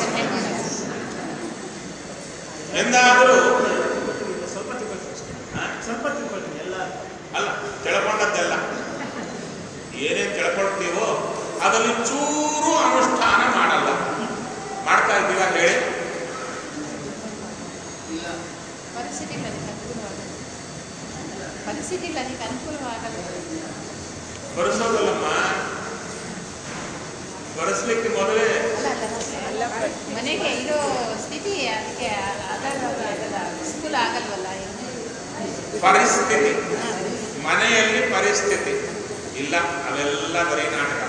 ಎಂದಾದರೂ ಸ್ವಲ್ಪ ತಿಳ್ಕೊಳ್ತೀನಿ ಅಷ್ಟೇ ಆ, ಸ್ವಲ್ಪ ತಿಳ್ಕೊಳ್ತೀನಿ ಎಲ್ಲ ಅಲ್ಲ ಕೆಳಕೊಂಡದ್ದೆಲ್ಲ ಏನೇನು ಕೆಳಕೊಳ್ತೀವೋ ಅದರಲ್ಲಿ ಚೂರು ಅನುಷ್ಠಾನ ಮಾಡಲ್ಲ ಮಾಡ್ತಾ ಇದ್ದೀವ ಹೇಳಿ ಪರಿಸ್ಥಿತಿಗಳು ಅದಕ್ಕೆ ಅನುಕೂಲವಾಗಲ್ಲ ಪರಿಸ್ಥಿತಿಗಳು ಅದಕ್ಕೆ ಅನುಕೂಲವಾಗಲ್ಲ ಬರೆಸೋದಲ್ಲಮ್ಮ ಬರೆಸ್ಲಿಕ್ಕೆ ಮೊದಲೇ ಅಲ್ಲ ಅಲ್ಲ ಮನೆಗೆ ಇರೋ ಸ್ಥಿತಿ ಅದಕ್ಕೆ ಆಗಲ್ಲ ಆಗಲ್ಲ ಸ್ಕೂಲ್ ಆಗಲ್ವಲ್ಲ ಪರಿಸ್ಥಿತಿ ಮನೆಯಲ್ಲಿ ಪರಿಸ್ಥಿತಿ ಇಲ್ಲ ಅವೆಲ್ಲ ಬರೀ ನಾಟಕ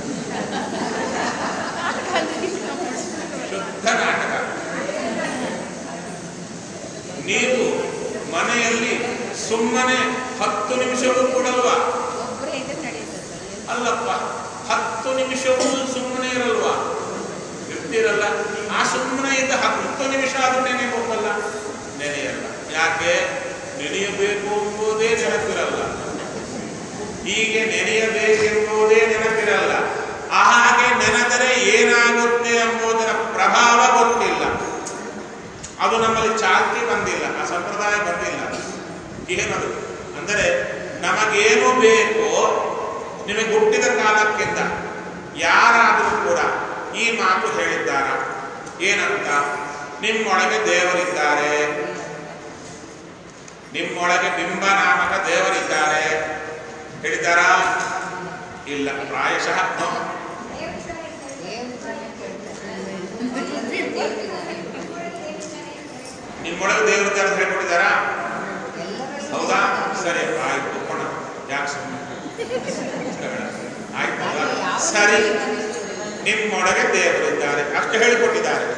ಶುದ್ಧ ನಾಟಕ ನೀವು ಮನೆಯಲ್ಲಿ ಸುಮ್ಮನೆ ಹತ್ತು ನಿಮಿಷವೂ ಕೊಡಲ್ವಾ ಒಬ್ಬರೇ ಇದ್ರೆ ನಡೆಯುತ್ತೆ ಅಲ್ಲಪ್ಪ ಹತ್ತು ನಿಮಿಷವೂ ಸುಮ್ಮನೆ ಇರಲ್ವಾ ಇರ್ತಿರಲ್ಲ ಆ ಸುಮ್ಮನೆ ಇದ್ದ ಹತ್ತು ನಿಮಿಷ ಆದ್ರೂ ನೆನೆಯಬೇಕಲ್ಲ ನೆನೆಯಲ್ಲ ಯಾಕೆ ನೆನೆಯಬೇಕು ಎಂಬುದೇ ನೆನಪಿರಲ್ಲ ಹೀಗೆ ನೆನೆಯಬೇಕೆಂಬುದೇ ನೆನಪಿರಲ್ಲ ಹಾಗೆ ನೆನೆದರೆ ಏನಾಗುತ್ತೆ ಎಂಬುದರ ಪ್ರಭಾವ ಗೊತ್ತಿಲ್ಲ ಅದು ನಮ್ಮಲ್ಲಿ ಚಾಲ್ತಿ ಬಂದಿಲ್ಲ ಆ ಸಂಪ್ರದಾಯ ಬಂದಿಲ್ಲ ಏನದು ಅಂದರೆ ನಮಗೇನು ಬೇಕೋ ನಿಮಗೆ ಹುಟ್ಟಿದ ಕಾಲಕ್ಕಿಂತ ಯಾರಾದರೂ ಕೂಡ ಈ ಮಾತು ಹೇಳಿದ್ದಾರ ಏನಂತ ನಿಮ್ಮೊಳಗೆ ದೇವರಿದ್ದಾರೆ ನಿಮ್ಮೊಳಗೆ ಬಿಂಬ ನಾಮಕ ದೇವರಿದ್ದಾರೆ ಹೇಳಿದ್ದಾರಾ ಇಲ್ಲ ಪ್ರಾಯಶಃ ಹ್ಮ್. ನಿಮ್ಮೊಳಗೆ ದೇವರಿದ್ದಾರೆ ಅಂತ ಹೇಳ್ಕೊಟ್ಟಿದ್ದಾರಾ ಹೌದಾ ಸರಿ ಆಯ್ತು ಒಪ್ಪೋಣ ಯಾಕೆ ಸುಮ್ಮನೆ ಆಯ್ತಲ್ಲ ಸರಿ ನಿಮ್ಮೊಳಗೆ ದೇವರಿದ್ದಾರೆ ಅಷ್ಟು ಹೇಳಿಕೊಟ್ಟಿದ್ದಾರೆ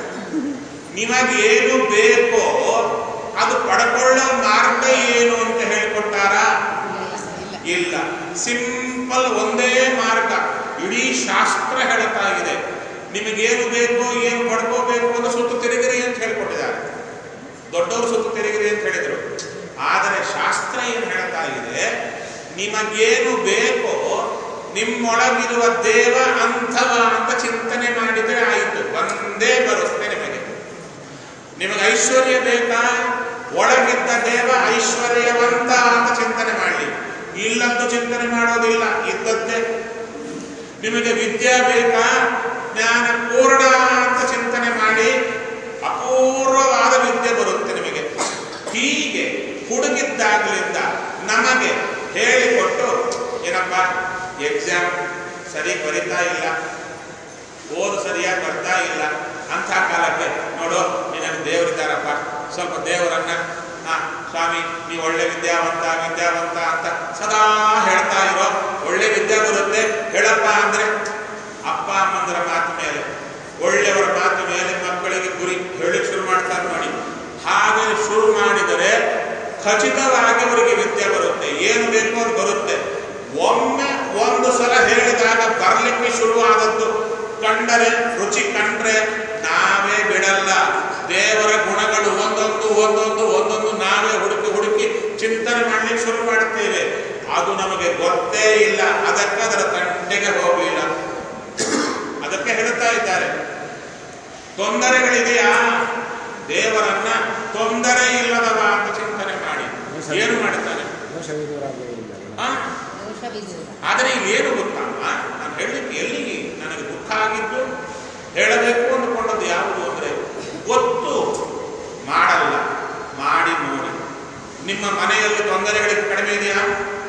ನಿಮಗೇನು ಬೇಕೋ ಅದು ಪಡ್ಕೊಳ್ಳೋ ಮಾರ್ಗ ಏನು ಅಂತ ಹೇಳಿಕೊಟ್ಟಾರ ಇಲ್ಲ ಸಿಂಪಲ್ ಒಂದೇ ಮಾರ್ಗ ಇಡೀ ಶಾಸ್ತ್ರ ಹೇಳ್ತಾ ಇದೆ ನಿಮಗೇನು ಬೇಕೋ ಏನು ಪಡ್ಕೋಬೇಕು ಅಂತ ಸುತ್ತು ತಿರುಗಿರಿ ಅಂತ ಹೇಳಿಕೊಟ್ಟಿದ್ದಾರೆ ದೊಡ್ಡವರು ಸುತ್ತು ತಿರುಗಿರಿ ಅಂತ ಹೇಳಿದರು ಆದರೆ ಶಾಸ್ತ್ರ ಏನು ಹೇಳ್ತಾ ಇದೆ ನಿಮಗೇನು ಬೇಕೋ ನಿಮ್ಮೊಳಗಿರುವ ದೇವ ಅಂಥವ ಅಂತ ಚಿಂತನೆ ಮಾಡಿದರೆ ಆಯಿತು ಒಂದೇ ಬರುತ್ತೆ ನಿಮಗೆ ನಿಮಗೆ ಐಶ್ವರ್ಯ ಬೇಕಾ ಒಳಗಿದ್ದ ದೇವ ಐಶ್ವರ್ಯವಂತ ಅಂತ ಚಿಂತನೆ ಮಾಡಲಿ ಇಲ್ಲದ್ದು ಚಿಂತನೆ ಮಾಡೋದಿಲ್ಲ ಇದ್ದದ್ದೇ ನಿಮಗೆ ವಿದ್ಯೆ ಬೇಕಾ ಜ್ಞಾನ ಪೂರ್ಣ ಅಂತ ಚಿಂತನೆ ಮಾಡಿ ಅಪೂರ್ವವಾದ ವಿದ್ಯೆ ಬರುತ್ತೆ ನಿಮಗೆ ಹೀಗೆ ಹುಡುಗಿದ್ದಾಗಲಿಂದ ನಮಗೆ ಹೇಳಿಕೊಟ್ಟು ಏನಪ್ಪ ಎಕ್ಸಾಮ್ ಸರಿ ಬರಿತಾ ಇಲ್ಲ ಓದು ಸರಿಯಾಗಿ ಬರ್ತಾ ಇಲ್ಲ ಅಂಥ ಕಾಲಕ್ಕೆ ನೋಡು ನಿನಗೆ ದೇವರಿದ್ದಾರಪ್ಪ ಸ್ವಲ್ಪ ದೇವರನ್ನ ಹಾ ಸ್ವಾಮಿ ನೀವು ಒಳ್ಳೆ ವಿದ್ಯಾವಂತ ವಿದ್ಯಾವಂತ ಅಂತ ಸದಾ ಹೇಳ್ತಾ ಇರೋ ಒಳ್ಳೆ ವಿದ್ಯೆ ಬರುತ್ತೆ ಹೇಳಪ್ಪ ಅಂದ್ರೆ ಅಪ್ಪ ಅಮ್ಮಂದರ ಮಾತು ಮೇಲೆ ಒಳ್ಳೆಯವರ ಮಾತು ಮೇಲೆ ಮಕ್ಕಳಿಗೆ ಗುರಿ ಹೇಳಿ ಶುರು ಮಾಡ್ತಾರೆ ನೋಡಿ ಹಾಗೆ ಶುರು ಮಾಡಿದರೆ ಖಚಿತವಾಗಿ ಅವರಿಗೆ ವಿದ್ಯೆ ಬರುತ್ತೆ ಏನು ಬೇಕೋ ಅದು ಬರುತ್ತೆ ಒಮ್ಮೆ ಒಂದು ಸಲ ಹೇಳಿದಾಗ ಬರಲಿಕ್ಕೆ ಶುರುವಾದದ್ದು ಕಂಡರೆ ರುಚಿ ಕಂಡ್ರೆ ನಾವೇ ಬಿಡಲ್ಲ ದೇವರ ಗುಣಗಳು ಒಂದೊಂದು ಒಂದೊಂದು ಒಂದೊಂದು ನಾವೇ ಹುಡುಕಿ ಹುಡುಕಿ ಚಿಂತನೆ ಮಾಡಲಿಕ್ಕೆ ಶುರು ಮಾಡ್ತೇವೆ ಅದು ನಮಗೆ ಗೊತ್ತೇ ಇಲ್ಲ ಅದಕ್ಕೆ ಅದರ ತಂಟೆಗೆ ಹೋಗಲಿಲ್ಲ ಅದಕ್ಕೆ ಹೇಳ್ತಾ ಇದ್ದಾರೆ ತೊಂದರೆಗಳಿದೆಯಾ ದೇವರನ್ನ ತೊಂದರೆ ಇಲ್ಲದವ ಅಂತ ಚಿಂತನೆ ಮಾಡಿ ಏನು ಮಾಡ್ತಾನೆ ದೋಷವಿದೂರಾಗುವುದಿಲ್ಲ ಆ? ಆದರೆ ಏನು ಗೊತ್ತಾ ನಾನು ಹೇಳಲಿಕ್ಕೆ ಎಲ್ಲಿಗೆ ನನಗೆ ದುಃಖ ಆಗಿದ್ದು ಹೇಳಬೇಕು ಅಂದ್ಕೊಂಡದ್ದು ಯಾವುದು ಅಂದರೆ ಗೊತ್ತು ಮಾಡಲ್ಲ ಮಾಡಿ ನೋಡಿ ನಿಮ್ಮ ಮನೆಯಲ್ಲಿ ತೊಂದರೆಗಳಿಗೆ ಕಡಿಮೆ ಇದೆಯಾ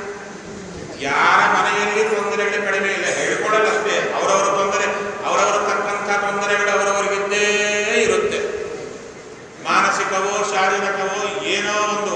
ಯಾರ ಮನೆಯಲ್ಲಿ ತೊಂದರೆಗಳಿಗೆ ಕಡಿಮೆ ಇಲ್ಲ ಹೇಳ್ಕೊಡಲ್ಲಷ್ಟೇ ಅವರವರ ತೊಂದರೆ ಅವರವರ ತಕ್ಕಂಥ ತೊಂದರೆಗಳು ಅವರವರಿಗಿದ್ದೇ ಇರುತ್ತೆ ಮಾನಸಿಕವೋ ಶಾರೀರಿಕವೋ ಏನೋ ಒಂದು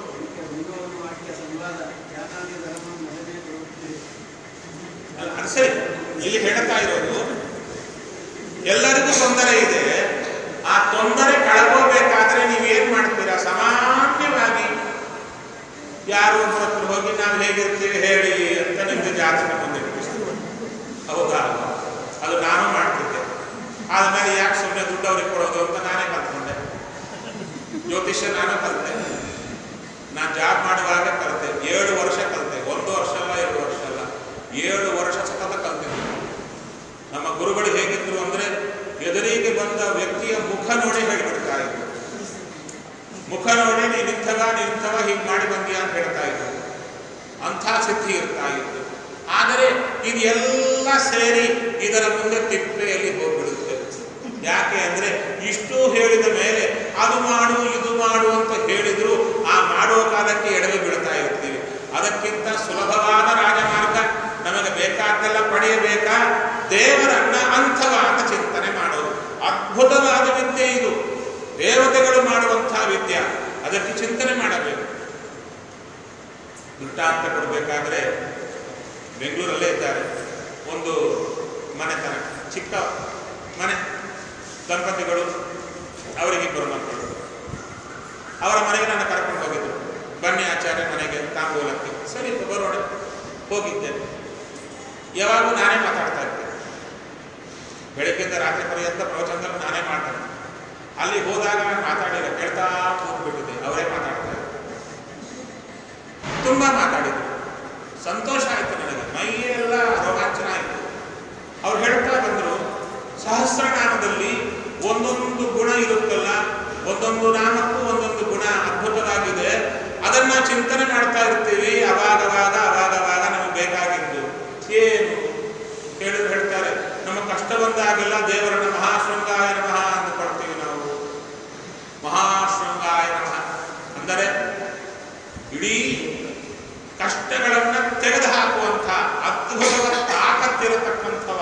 ಅಲ್ಲ, ಅದು ಸರಿ ಇಲ್ಲಿ ಹೇಳ್ತಾ ಇರೋದು ಎಲ್ಲರಿಗೂ ತೊಂದರೆ ಇದೆ ಆ ತೊಂದರೆ ಕಳ್ಕೋಬೇಕಾದ್ರೆ ನೀವೇನ್ ಮಾಡ್ತೀರಾ ಸಾಮಾನ್ಯವಾಗಿ ಯಾರೋ ಒಬ್ಬರ ಹತ್ರ ಹೋಗಿ ನಾವು ಹೇಗಿರ್ತೀವಿ ಹೇಳಿ ಅಂತ ನಿಮ್ಗೆ ಜಾತಕ ಬಂದಿರ್ತೀವಿ ಹೌದಾ ಅದು ನಾನು ಮಾಡ್ತಿದ್ದೆ ಆದ್ಮೇಲೆ ಯಾಕೆ ಸುಮ್ಮನೆ ದುಡ್ಡು ಅವ್ರಿಗೆ ಕೊಡೋದು ಅಂತ ನಾನೇ ಕಲ್ತ್ಕೊಂಡೆ ಜ್ಯೋತಿಷ್ಯ ನಾನು ಕಲಿತೆ ನಾನು ಜಾಬ್ ಮಾಡುವಾಗ ಕಲಿತೆ ಏಳು ವರ್ಷ ಕಲಿತೆ ಒಂದು ವರ್ಷ ಅಲ್ಲ ಎರಡು ವರ್ಷ ಅಲ್ಲ ಏಳು ವರ್ಷ ಸತತ ಕಲ್ತಿದ್ದೆ ನಮ್ಮ ಗುರುಗಳು ಹೇಗಿದ್ರು ಅಂದ್ರೆ ಎದುರಿಗೆ ಬಂದ ವ್ಯಕ್ತಿಯ ಮುಖ ನೋಡಿ ಹೇಳಿಬಿಡ್ತಾ ಇದ್ರು ಮುಖ ನೋಡಿ ನೀನು ಇಂಥವ ನೀನು ಇಂಥವ ಹೀಗೆ ಮಾಡಿ ಬಂದೀಯ ಅಂತ ಹೇಳ್ತಾ ಇದ್ರು ಅಂಥ ಸಿದ್ಧಿ ಇರ್ತಾ ಇತ್ತು ಆದರೆ ಇದೆಲ್ಲ ಸೇರಿ ಇದರ ಮುಂದೆ ತಿಪ್ಪೆಯಲ್ಲಿ ಹೋಗ್ಬಿಡುತ್ತೆ ಯಾಕೆ ಅಂದ್ರೆ ಇಷ್ಟು ಹೇಳಿದ ಮೇಲೆ ಅದು ಮಾಡು ಇದು ಮಾಡು ಅಂತ ಹೇಳಿದ್ರು ಆ ಮಾಡುವ ಕಾಲಕ್ಕೆ ಎಡವೆ ಬೀಳ್ತಾ ಇರ್ತೀವಿ ಅದಕ್ಕಿಂತ ಸುಲಭವಾದ ರಾಜಮಾರ್ಗ ನಮಗೆ ಬೇಕಾದ್ದೆಲ್ಲ ಪಡೆಯಬೇಕಾ ದೇವರನ್ನ ಅಂಥವ ಅಂತ ಚಿಂತನೆ ಮಾಡೋದು ಅದ್ಭುತವಾದ ವಿದ್ಯೆ ಇದು ದೇವತೆಗಳು ಮಾಡುವಂತಹ ವಿದ್ಯೆ ಅದಕ್ಕೆ ಚಿಂತನೆ ಮಾಡಬೇಕು ದೃಷ್ಟಾಂತ ಕೊಡಬೇಕಾದ್ರೆ ಬೆಂಗಳೂರಲ್ಲೇ ಇದ್ದಾರೆ ಒಂದು ಮನೆತನ ಚಿಕ್ಕ ಮನೆ ದಂಪತಿಗಳು ಅವರಿಗಿಬ್ಬರು ಮಕ್ಕಳು ಅವರ ಮನೆಗೆ ನನ್ನ ಕರ್ಕೊಂಡು ಹೋಗಿದ್ರು ಬನ್ನಿ ಆಚಾರ್ಯ ಮನೆಗೆ ತಾಂಬೂಲಕ್ಕೆ ಸರಿ ಬರೋಣ ಹೋಗಿದ್ದೆ ಯಾವಾಗೂ ನಾನೇ ಮಾತಾಡ್ತಾ ಇರ್ತೇನೆ ಬೆಳಗ್ಗೆಯಿಂದ ರಾತ್ರಿ ಪರ್ಯಂತ ಪ್ರವಚನದಲ್ಲಿ ನಾನೇ ಮಾಡ್ತೇನೆ ಅಲ್ಲಿ ಹೋದಾಗ ನಾನು ಮಾತಾಡಿಲ್ಲ ಕೇಳ್ತಾ ಕೂತ್ಬಿಟ್ಟಿದ್ದೆ ಅವರೇ ಮಾತಾಡ್ತಾ ಇದ್ರು ತುಂಬ ಮಾತಾಡಿದ್ರು ಸಂತೋಷ ಆಯಿತು ನನಗೆ ಮೈಯೆಲ್ಲ ರೋಮಾಂಚನ ಆಯಿತು ಅವ್ರು ಹೇಳ್ತಾ ಬಂದರು ಸಹಸ್ರನಾಮದಲ್ಲಿ ಒಂದೊಂದು ಗುಣ ಇರುತ್ತಲ್ಲ ಒಂದೊಂದು ನಾಮಕ್ಕೂ ಒಂದೊಂದು ಗುಣ ಅದ್ಭುತವಾಗಿದೆ ಅದನ್ನ ಚಿಂತನೆ ಮಾಡ್ತಾ ಇರ್ತೀವಿ ಅವಾಗವಾಗ ಅವಾಗವಾಗ ನಮಗೆ ಬೇಕಾಗಿದ್ದು ಏನು ಕೇಳಿದ್ರು ಹೇಳ್ತಾರೆ ನಮ್ಮ ಕಷ್ಟ ಬಂದಾಗೆಲ್ಲ ದೇವರನ್ನ ಮಹಾಶೃಂಗಾಯ ನಮಃ ಅಂತ ಕೊಡ್ತೀವಿ ನಾವು ಮಹಾಶೃಂಗಾಯ ನಮಃ ಅಂದರೆ ಇಡೀ ಕಷ್ಟಗಳನ್ನು ತೆಗೆದುಹಾಕುವಂಥ ಅದ್ಭುತವಾದ ತಾಕತ್ತಿರತಕ್ಕಂಥವ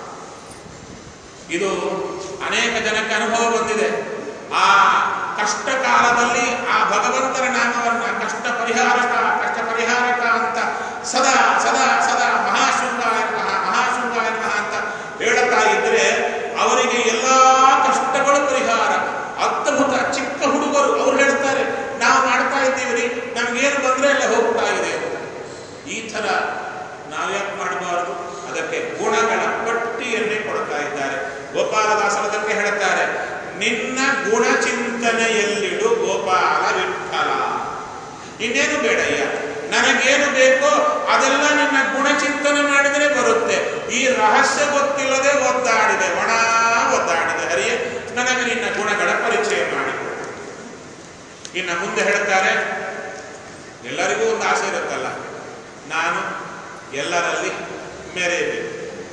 ಇದು ಅನೇಕ ಜನಕ್ಕೆ ಅನುಭವ ಬಂದಿದೆ ಆ ಕಷ್ಟ ಕಾಲದಲ್ಲಿ ಆ ಭಗವಂತನ ನಾಮವನ್ನ ಕಷ್ಟ ಪರಿಹಾರಕ ಕಷ್ಟ ಪರಿಹಾರಕ ಅಂತ ಸದಾ ಸದಾ ಸದಾ ಮಹಾಶೃಂಗಾಯ ನಮಃ ಮಹಾಶೃಂಗಾಯ ನಮಃ ಅಂತ ಹೇಳುತ್ತಾ ಇದ್ರೆ ಅವರಿಗೆ ಎಲ್ಲಾ ಕಷ್ಟಗಳು ಪರಿಹಾರ ಅದ್ಭುತ ಚಿಕ್ಕ ಹುಡುಗರು ಅವ್ರು ಹೇಳ್ತಾರೆ ನಾವು ಮಾಡ್ತಾ ಇದ್ದೀವಿ ರೀ ನಮ್ಗೇನು ಬಂದ್ರೆ ಎಲ್ಲ ಹೋಗ್ತಾ ಇದೆ ಅಂತ. ಈ ಥರ ನಾವ್ಯಾಕೆ ಮಾಡಬಾರದು ಅದಕ್ಕೆ ಗುಣಗಳ ಪಟ್ಟಿಯನ್ನೇ ಕೊಡ್ತಾ ಇದ್ದಾರೆ ಗೋಪಾಲದಾಸರದಕ್ಕೆ ಹೇಳುತ್ತಾರೆ ನಿನ್ನ ಗುಣ ಚಿಂತನೆಯಲ್ಲಿಡು ಗೋಪಾಲ ವಿಠಲ ಇನ್ನೇನು ಬೇಡಯ್ಯ ನನಗೇನು ಬೇಕೋ ಅದೆಲ್ಲ ನಿನ್ನ ಗುಣ ಚಿಂತನೆ ಮಾಡಿದರೆ ಬರುತ್ತೆ ಈ ರಹಸ್ಯ ಗೊತ್ತಿಲ್ಲದೆ ಒದ್ದಾಡಿದೆ ಒಣ ಒದ್ದಾಡಿದೆ ಹರಿಯೇ ನನಗೆ ನಿನ್ನ ಗುಣಗಳ ಪರಿಚಯ ಮಾಡಿಕೊಡು ಇನ್ನು ಮುಂದೆ ಹೇಳ್ತಾರೆ ಎಲ್ಲರಿಗೂ ಒಂದು ಆಸೆ ಇರುತ್ತಲ್ಲ ನಾನು ಎಲ್ಲರಲ್ಲಿ ಮೆರೆಯಬೇಕು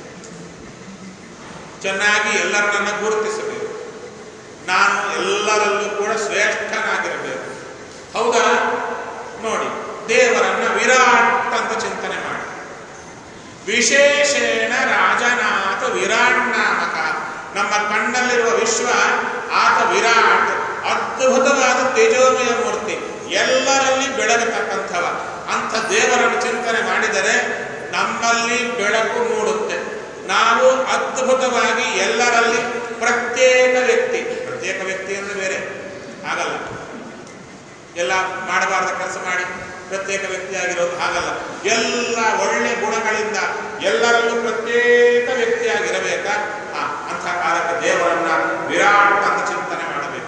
ಚೆನ್ನಾಗಿ ಎಲ್ಲರನ್ನ ಗುರುತಿಸಬೇಕು ನಾನು ಎಲ್ಲರಲ್ಲೂ ಕೂಡ ಶ್ರೇಷ್ಠನಾಗಿರಬೇಕು ಹೌದಾ ನೋಡಿ ದೇವರನ್ನ ವಿರಾಟ್ ಅಂತ ಚಿಂತನೆ ಮಾಡಿ ವಿಶೇಷೇಣ ರಾಜನಾಥ ವಿರಾಟ್ ನಾಮಕ ನಮ್ಮ ಕಣ್ಣಲ್ಲಿರುವ ವಿಶ್ವ ಆತ ವಿರಾಟ್ ಅದ್ಭುತವಾದ ತೇಜೋಮಯ ಮೂರ್ತಿ ಎಲ್ಲರಲ್ಲಿ ಬೆಳಗತಕ್ಕಂಥವ ಅಂಥ ದೇವರನ್ನು ಚಿಂತನೆ ಮಾಡಿದರೆ ನಮ್ಮಲ್ಲಿ ಬೆಳಕು ಮೂಡುತ್ತೆ ನಾವು ಅದ್ಭುತವಾಗಿ ಎಲ್ಲರಲ್ಲಿ ಪ್ರತ್ಯೇಕ ವ್ಯಕ್ತಿ ಪ್ರತ್ಯೇಕ ವ್ಯಕ್ತಿ ಅಂದ್ರೆ ಬೇರೆ ಆಗಲ್ಲ ಎಲ್ಲ ಮಾಡಬಾರ್ದ ಕೆಲಸ ಮಾಡಿ ಪ್ರತ್ಯೇಕ ವ್ಯಕ್ತಿಯಾಗಿರೋದು ಹಾಗಲ್ಲ ಎಲ್ಲ ಒಳ್ಳೆ ಗುಣಗಳಿಂದ ಎಲ್ಲರಲ್ಲೂ ಪ್ರತ್ಯೇಕ ವ್ಯಕ್ತಿಯಾಗಿರಬೇಕಾ ಆ, ಅಂಥ ಕಾಲಕ್ಕೆ ದೇವರನ್ನ ವಿರಾಟ್ ಅಂತ ಚಿಂತನೆ ಮಾಡಬೇಕು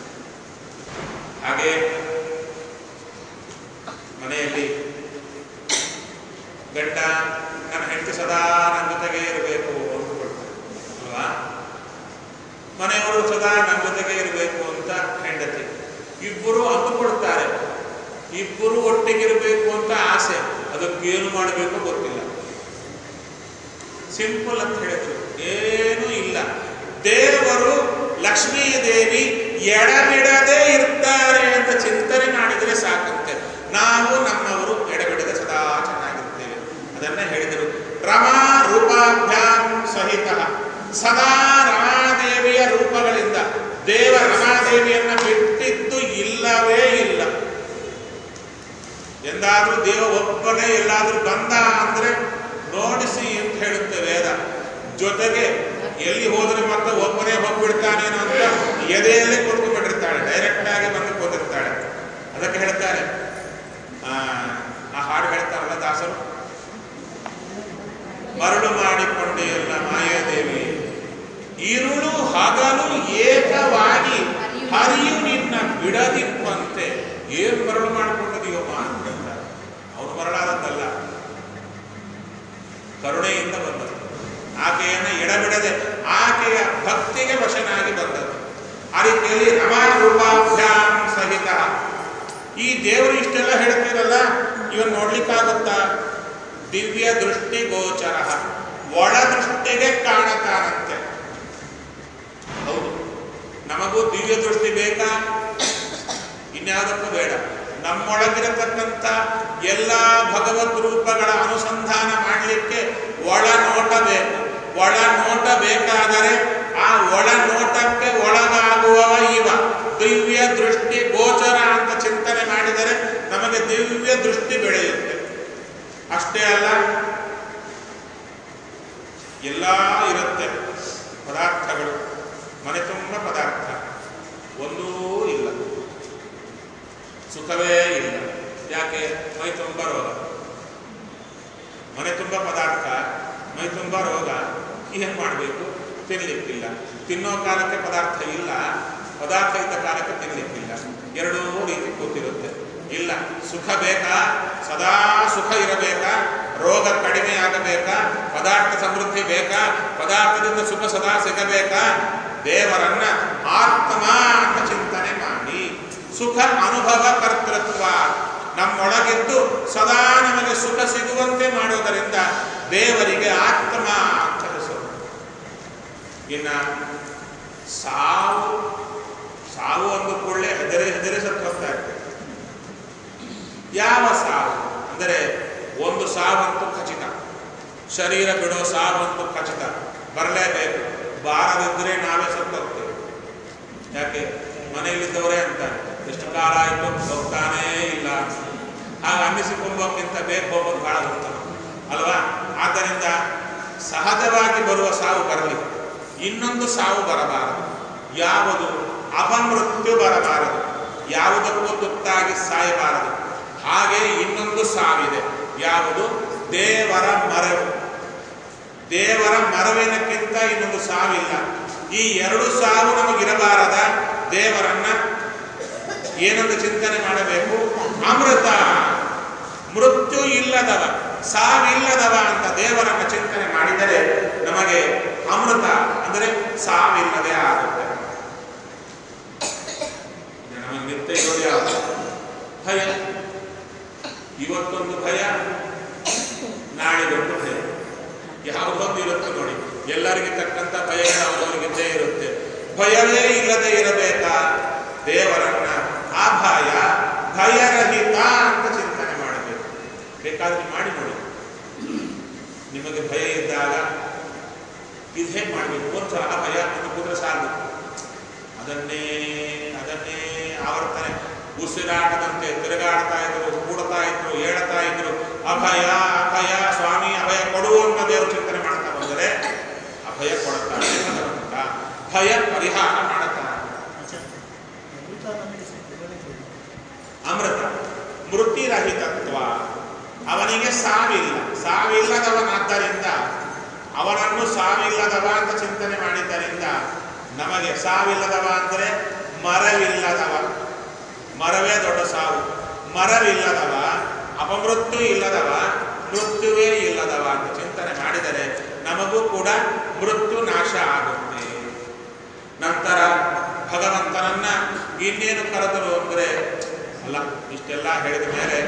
ಹಾಗೆ ಮನೆಯಲ್ಲಿ ಗಂಡ ನನ್ನ ಹೆಂಡತಿ ಸದಾ ನನ್ನ ಜೊತೆಗೆ ಇರಬೇಕು ಅಂದ್ಕೊಳ್ತಾರೆ ಅಲ್ವಾ ಮನೆಯವರು ಸದಾ ನನ್ನ ಜೊತೆಗೆ ಇರಬೇಕು ಅಂತ ಹೆಂಡತಿ ಇಬ್ಬರು ಅಂದುಕೊಳ್ತಾರೆ ಇಬ್ಬರು ಒಟ್ಟಿಗಿರಬೇಕು ಅಂತ ಆಸೆ ಅದಕ್ಕೇನು ಮಾಡಬೇಕು ಗೊತ್ತಿಲ್ಲ ಸಿಂಪಲ್ ಅಂತ ಹೇಳಿದ್ರು ಏನೂ ಇಲ್ಲ ದೇವರು ಲಕ್ಷ್ಮೀ ದೇವಿ ಎಡಬಿಡದೆ ಇರ್ತಾರೆ ಅಂತ ಚಿಂತನೆ ಮಾಡಿದರೆ ಸಾಕಂತೆ ನಾವು ನಮ್ಮವರು ಎಡಬಿಡದೆ ಸದಾ ಚೆನ್ನಾಗಿರ್ತೇವೆ ಅದನ್ನ ಹೇಳಿದರು ರಮಾ ರೂಪಾಭ್ಯಾಂ ಸಹಿತ ಸದಾ ರಮಾದೇವಿಯ ರೂಪಗಳಿಂದ ದೇವ ರಮಾದೇವಿಯನ್ನ ಬಿಟ್ಟಿದ್ದು ಇಲ್ಲವೇ ಇಲ್ಲ ಎಂದಾದ್ರೂ ದೇವ ಒಬ್ಬನೇ ಎಲ್ಲಾದ್ರೂ ಬಂದ ಅಂದ್ರೆ ನೋಡಿಸಿ ಅಂತ ಹೇಳುತ್ತೆ ವೇದ ಜೊತೆಗೆ ಎಲ್ಲಿ ಹೋದ್ರೆ ಮತ್ತೆ ಒಬ್ಬನೇ ಹೋಗ್ಬಿಡ್ತಾನೇನೋ ಅಂತ ಎದೆಯಲ್ಲೇ ಕೂತ್ಕೊಂಡ್ಬಿಟ್ಟಿರ್ತಾಳೆ ಡೈರೆಕ್ಟ್ ಆಗಿ ಬಂದು ಕೂತಿರ್ತಾಳೆ ಅದಕ್ಕೆ ಹೇಳ್ತಾರೆ ಆ ಆ ಹಾಡು ಹೇಳ್ತಾರಲ್ಲ ದಾಸರು ಮರಳು ಮಾಡಿಕೊಂಡೆ ಎಲ್ಲ ಮಾಯಾದೇವಿ ಇರುಳು ಹಗಲು ಏಕವಾಗಿ ಹರಿಯು ನಿನ್ನ ಬಿಡದಿಪ್ಪಂತೆ ಏನು ಮರಳು ಮಾಡಿಕೊಂಡಿದೀವಮ್ಮ ಅಂತ ಅವನು ಮರಳಾದದ್ದಲ್ಲ ಕರುಣೆಯಿಂದ ಬಂದದ್ದು ಆಕೆಯನ್ನು ಎಡಬಿಡದೆ ಆಕೆಯ ಭಕ್ತಿಗೆ ವಶನಾಗಿ ಬಂದದ್ದು ಆ ರೀತಿಯಲ್ಲಿ ರಮಾರೂಪಾಭ್ಯಾಂ ಸಹಿತ ಈ ದೇವರು ಇಷ್ಟೆಲ್ಲ ಹೇಳ್ತೀರಲ್ಲ ಇವನ್ ನೋಡ್ಲಿಕ್ಕಾಗುತ್ತಾ ದಿವ್ಯ ದೃಷ್ಟಿ ಗೋಚರ ಒಳ ದೃಷ್ಟಿಗೆ ಕಾಣತಾನಂತೆ ಹೌದು ನಮಗೂ ದಿವ್ಯ ದೃಷ್ಟಿ ಬೇಕಾ ಇನ್ಯಾವುದಕ್ಕೂ ಬೇಡ ನಮ್ಮೊಳಗಿರತಕ್ಕಂಥ ಎಲ್ಲ ಭಗವದ್ ರೂಪಗಳ ಅನುಸಂಧಾನ ಮಾಡಲಿಕ್ಕೆ ಒಳ ನೋಟ ಬೇಕು ಒಳ ನೋಟ ಬೇಕಾದರೆ ಆ ಒಳ ನೋಟಕ್ಕೆ ಒಳಗಾಗುವವ ಇವ ದಿವ್ಯ ದೃಷ್ಟಿ ಗೋಚರ ಅಂತ ಚಿಂತನೆ ಮಾಡಿದರೆ ನಮಗೆ ದಿವ್ಯ ದೃಷ್ಟಿ ಬೆಳೆಯುತ್ತೆ ಅಷ್ಟೇ ಅಲ್ಲ ಎಲ್ಲ ಇರುತ್ತೆ ಪದಾರ್ಥಗಳು ಮನೆ ತುಂಬ ಪದಾರ್ಥ ಒಂದೂ ಇಲ್ಲ ಸುಖವೇ ಇಲ್ಲ ಯಾಕೆ ಮೈ ತುಂಬ ರೋಗ ಮನೆ ತುಂಬ ಪದಾರ್ಥ ಮೈ ತುಂಬ ರೋಗ ಏನು ಮಾಡಬೇಕು ತಿನ್ನಲಿಕ್ಕಿಲ್ಲ ತಿನ್ನೋ ಕಾಲಕ್ಕೆ ಪದಾರ್ಥ ಇಲ್ಲ ಪದಾರ್ಥ ಇದ್ದ ಕಾಲಕ್ಕೆ ತಿನ್ನಲಿಕ್ಕಿಲ್ಲ ಎರಡೂ ರೀತಿ ಕೂತಿರುತ್ತೆ ಇಲ್ಲ ಸುಖ ಬೇಕಾ ಸದಾ ಸುಖ ಇರಬೇಕಾ ರೋಗ ಕಡಿಮೆ ಆಗಬೇಕಾ ಪದಾರ್ಥ ಸಮೃದ್ಧಿ ಬೇಕಾ ಪದಾರ್ಥದಿಂದ ಸುಖ ಸದಾ ಸಿಗಬೇಕಾ ದೇವರನ್ನ ಆತ್ಮ ಅಂತ ಚಿಂತನೆ ಮಾಡಿ ಸುಖ ಅನುಭವ ಕರ್ತೃತ್ವ ನಮ್ಮೊಳಗಿದ್ದು ಸದಾ ನಮಗೆ ಸುಖ ಸಿಗುವಂತೆ ಮಾಡೋದರಿಂದ ದೇವರಿಗೆ ಆತ್ಮ ಅಂತ ಹೆಸರು ಇನ್ನ ಸಾವು ಸಾವು ಅಂದ ಕೂಡಲೇ ಹೆದರಿ ಹೆದರಿ ಸತ್ತು ಹೋಗ್ತಾ ಇರ್ತದೆ ಯಾವ ಸಾವು ಅಂದರೆ ಒಂದು ಸಾವಂತೂ ಖಚಿತ ಶರೀರ ಬಿಡೋ ಸಾವಂತೂ ಖಚಿತ ಬರಲೇಬೇಕು ಬಾರದಿದ್ದರೆ ನಾವೇ ಸತ್ತೋಗ್ತೇವೆ ಯಾಕೆ ಮನೆಯಲ್ಲಿದ್ದವರೇ ಅಂತಾರೆ ಎಷ್ಟು ಕಾಲ ಆಯಿತು ಹೋಗ್ತಾನೇ ಇಲ್ಲ ಹಾಗೆ ಅನ್ನಿಸಿಕೊಂಬೋಕ್ಕಿಂತ ಬೇಕು ಹೋಗೋದು ಬಹಳ ಉತ್ತಮ ಅಲ್ವಾ ಆದ್ದರಿಂದ ಸಹಜವಾಗಿ ಬರುವ ಸಾವು ಬರಲಿ ಇನ್ನೊಂದು ಸಾವು ಬರಬಾರದು ಯಾವುದು ಅಪಮೃತ್ಯು ಬರಬಾರದು ಯಾವುದಕ್ಕೂ ತುತ್ತಾಗಿ ಸಾಯಬಾರದು ಹಾಗೆ ಇನ್ನೊಂದು ಸಾವಿದೆ ಯಾವುದು ದೇವರ ಮರವು ದೇವರ ಮರವಿನಕ್ಕಿಂತ ಇನ್ನೊಂದು ಸಾವಿಲ್ಲ ಈ ಎರಡು ಸಾವು ನಮಗಿರಬಾರದ ದೇವರನ್ನ ಏನೊಂದು ಚಿಂತನೆ ಮಾಡಬೇಕು ಅಮೃತ ಮೃತ್ಯು ಇಲ್ಲದವ ಸಾವಿಲ್ಲದವ ಅಂತ ದೇವರನ್ನ ಚಿಂತನೆ ಮಾಡಿದರೆ ನಮಗೆ ಅಮೃತ ಅಂದರೆ ಸಾವಿಲ್ಲದೆ ಆಗುತ್ತೆ ನಮಗೆ ನಿತ್ಯ ಇರೋದು ಯಾವುದು ಭಯ ಇವತ್ತೊಂದು ಭಯ ನಾಳಿಗೊಂದು ಭಯ ಯಾವುದೊಂದು ಇರುತ್ತೆ ನೋಡಿ ಎಲ್ಲರಿಗೆ ತಕ್ಕಂತ ಭಯಗಳು ಅವರವರಿಗಿದ್ದೇ ಇರುತ್ತೆ ಭಯವೇ ಇಲ್ಲದೆ ಇರಬೇಕಾ ದೇವರನ್ನ ಆ ಭಯ ಭಯರಹಿತ ಅಂತ ಚಿಂತನೆ ಮಾಡಬೇಕು ಬೇಕಾದ್ರೆ ಮಾಡಿ ನೋಡಿ ನಿಮಗೆ ಭಯ ಇದ್ದಾಗ ಇದು ಹೇಗೆ ಮಾಡಬೇಕು ಒಂದ್ಸಲ ಆ ಭಯ ಅಂತ ಕೂತ್ರೆ ಸಾಕು ಅದನ್ನೇ ಅದನ್ನೇ ಆವರ್ತನೆ ಉಸಿರಾಟದಂತೆ ತಿರುಗಾಡ್ತಾ ಇದ್ರು ಕೂಡ್ತಾ ಇದ್ರು ಹೇಳ್ತಾ ಇದ್ರು ಅಭಯ ಅಭಯ ಸ್ವಾಮಿ ಅಭಯ ಕೊಡುವಂತ ದೇವರು ಚಿಂತನೆ ಮಾಡ್ತಾ ಬಂದರೆ ಅಭಯ ಕೊಡುತ್ತಾನೆ ಭಗವಂತ ಭಯ ಪರಿಹಾರ ಮಾಡುತ್ತಾನೆ ಅಮೃತ ನಮಗೆ ಸಿಕ್ಕಿದರೆ ಅಮೃತ ಮೃತಿರಹಿತತ್ವ ಅವನಿಗೆ ಸಾವಿಲ್ಲ ಸಾವಿಲ್ಲದವನಾದ್ದರಿಂದ ಅವನನ್ನು ಸಾವಿಲ್ಲದವ ಅಂತ ಚಿಂತನೆ ಮಾಡಿದ್ದರಿಂದ ನಮಗೆ ಸಾವಿಲ್ಲದವ ಅಂದರೆ ಮರವಿಲ್ಲದವ ಮರವೇ ದೊಡ್ಡ ಸಾವು ಮರವಿಲ್ಲದವ ಅಪಮೃತ್ಯು ಇಲ್ಲದವ ಮೃತ್ಯುವೇ ಇಲ್ಲದವ ಅಂತ ಚಿಂತನೆ ಮಾಡಿದರೆ ನಮಗೂ ಕೂಡ ಮೃತ್ಯು ನಾಶ ಆಗುತ್ತೆ ನಂತರ ಭಗವಂತನನ್ನ ಇನ್ನೇನು ಕರೆದರು ಅಂದರೆ ಅಲ್ಲ ಇಷ್ಟೆಲ್ಲ ಹೇಳಿದ ಮೇಲೆ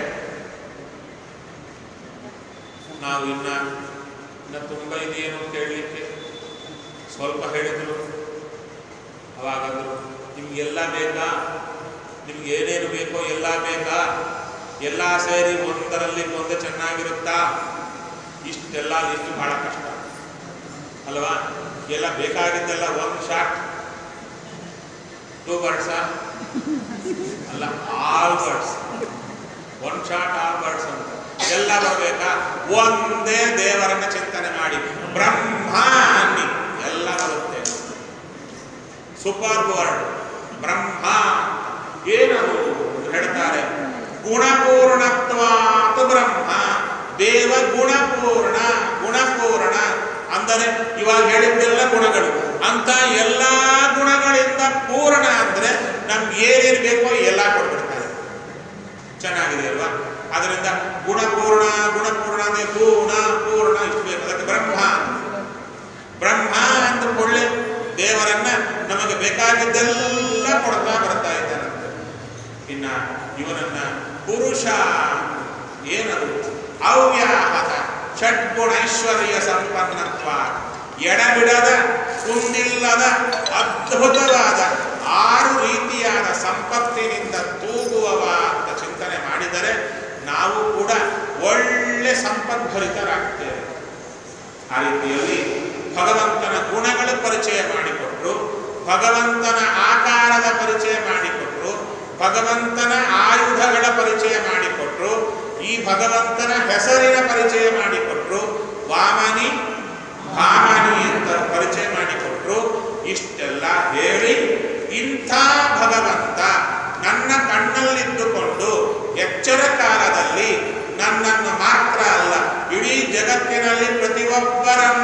ನಾವು ಇನ್ನ ಇನ್ನ ತುಂಬ ಇದೇನು ಕೇಳಲಿಕ್ಕೆ ಸ್ವಲ್ಪ ಹೇಳಿದ್ರು ಅವಾಗಂದ್ರು ನಿಮ್ಗೆಲ್ಲ ಬೇಕಾ ನಿಮ್ಗೆ ಏನೇನು ಬೇಕೋ ಎಲ್ಲ ಬೇಕಾ ಎಲ್ಲ ಸೇರಿ ಒಂದರಲ್ಲಿ ಒಂದೇ ಚೆನ್ನಾಗಿರುತ್ತಾ ಇಷ್ಟೆಲ್ಲ ಇಷ್ಟು ಬಹಳ ಕಷ್ಟ ಅಲ್ವಾ ಎಲ್ಲ ಬೇಕಾಗಿದ್ದೆಲ್ಲ ಒಂದು ಶಾಟ್ ಟೂ ಬರ್ಡ್ಸ ಅಲ್ಲ all birds one shot all birds ಅಂತ ಎಲ್ಲ ಬರಬೇಕಾ ಒಂದೇ ದೇವರನ್ನ ಚಿಂತನೆ ಮಾಡಿ ಬ್ರಹ್ಮ ಅನ್ನಿ ಎಲ್ಲ ಬರುತ್ತೆ ಸೂಪರ್ ವರ್ಡ್ ಬ್ರಹ್ಮ ಏನದು ಅಂತ ಹೇಳ್ತಾರೆ ಗುಣಪೂರ್ಣತ್ವಾತು ಬ್ರಹ್ಮ ದೇವ ಗುಣಪೂರ್ಣ ಗುಣಪೂರ್ಣ ಅಂದರೆ ಇವಾಗ ಹೇಳಿದ್ದೆಲ್ಲ ಗುಣಗಳು ಅಂತ ಎಲ್ಲ ಗುಣಗಳಿಂದ ಪೂರ್ಣ ಅಂದ್ರೆ ನಮ್ಗೆ ಏನೇನು ಬೇಕೋ ಎಲ್ಲ ಕೊಟ್ಬಿಡ್ತಾರೆ ಚೆನ್ನಾಗಿದೆ ಅಲ್ವಾ ಅದರಿಂದ ಗುಣಪೂರ್ಣ ಗುಣಪೂರ್ಣ ಅಂದ್ರೆ ಗುಣ ಪೂರ್ಣ ಇಷ್ಟು ಬೇಕು ಅದಕ್ಕೆ ಬ್ರಹ್ಮ ಬ್ರಹ್ಮ ಅಂತ ಕೊಳ್ಳೆ ದೇವರನ್ನ ನಮಗೆ ಬೇಕಾಗಿದ್ದೆಲ್ಲ ಕೊಡ್ತಾ ಬರ್ತಾ ಇದ್ದಾನಂತೆ ಇನ್ನ ಇವನನ್ನ ಪುರುಷ ಏನದು ಅವ್ಯಾಹತ ಷಡ್ಗುಣೈಶ್ವರ್ಯ ಸಂಪನ್ನತ್ವ ಎಡಬಿಡದ ಕುಂದಿಲ್ಲದ ಅದ್ಭುತವಾದ ಆರು ರೀತಿಯಾದ ಸಂಪತ್ತಿನಿಂದ ತೂಗುವವ ಅಂತ ಚಿಂತನೆ ಮಾಡಿದರೆ ನಾವು ಕೂಡ ಒಳ್ಳೆ ಸಂಪದ್ಭರಿತರಾಗ್ತೇವೆ ಆ ರೀತಿಯಲ್ಲಿ ಭಗವಂತನ ಗುಣಗಳ ಪರಿಚಯ ಮಾಡಿಕೊಟ್ರು ಭಗವಂತನ ಆಕಾರದ ಪರಿಚಯ ಮಾಡಿಕೊಟ್ರು ಭಗವಂತನ ಆಯುಧಗಳ ಪರಿಚಯ ಮಾಡಿಕೊಟ್ರು ಈ ಭಗವಂತನ ಹೆಸರಿನ ಪರಿಚಯ ಮಾಡಿಕೊಟ್ರು ವಾಮನಿ ಭಾಮನಿ ಅಂತ ಪರಿಚಯ ಮಾಡಿಕೊಟ್ರು ಇಷ್ಟೆಲ್ಲ ಹೇಳಿ ಇಂಥ ಭಗವಂತ ನನ್ನ ಕಣ್ಣಲ್ಲಿದ್ದುಕೊಂಡು ಎಚ್ಚರ ಕಾಲದಲ್ಲಿ ನನ್ನನ್ನು ಮಾತ್ರ ಅಲ್ಲ ಇಡೀ ಜಗತ್ತಿನಲ್ಲಿ ಪ್ರತಿಯೊಬ್ಬರನ್ನು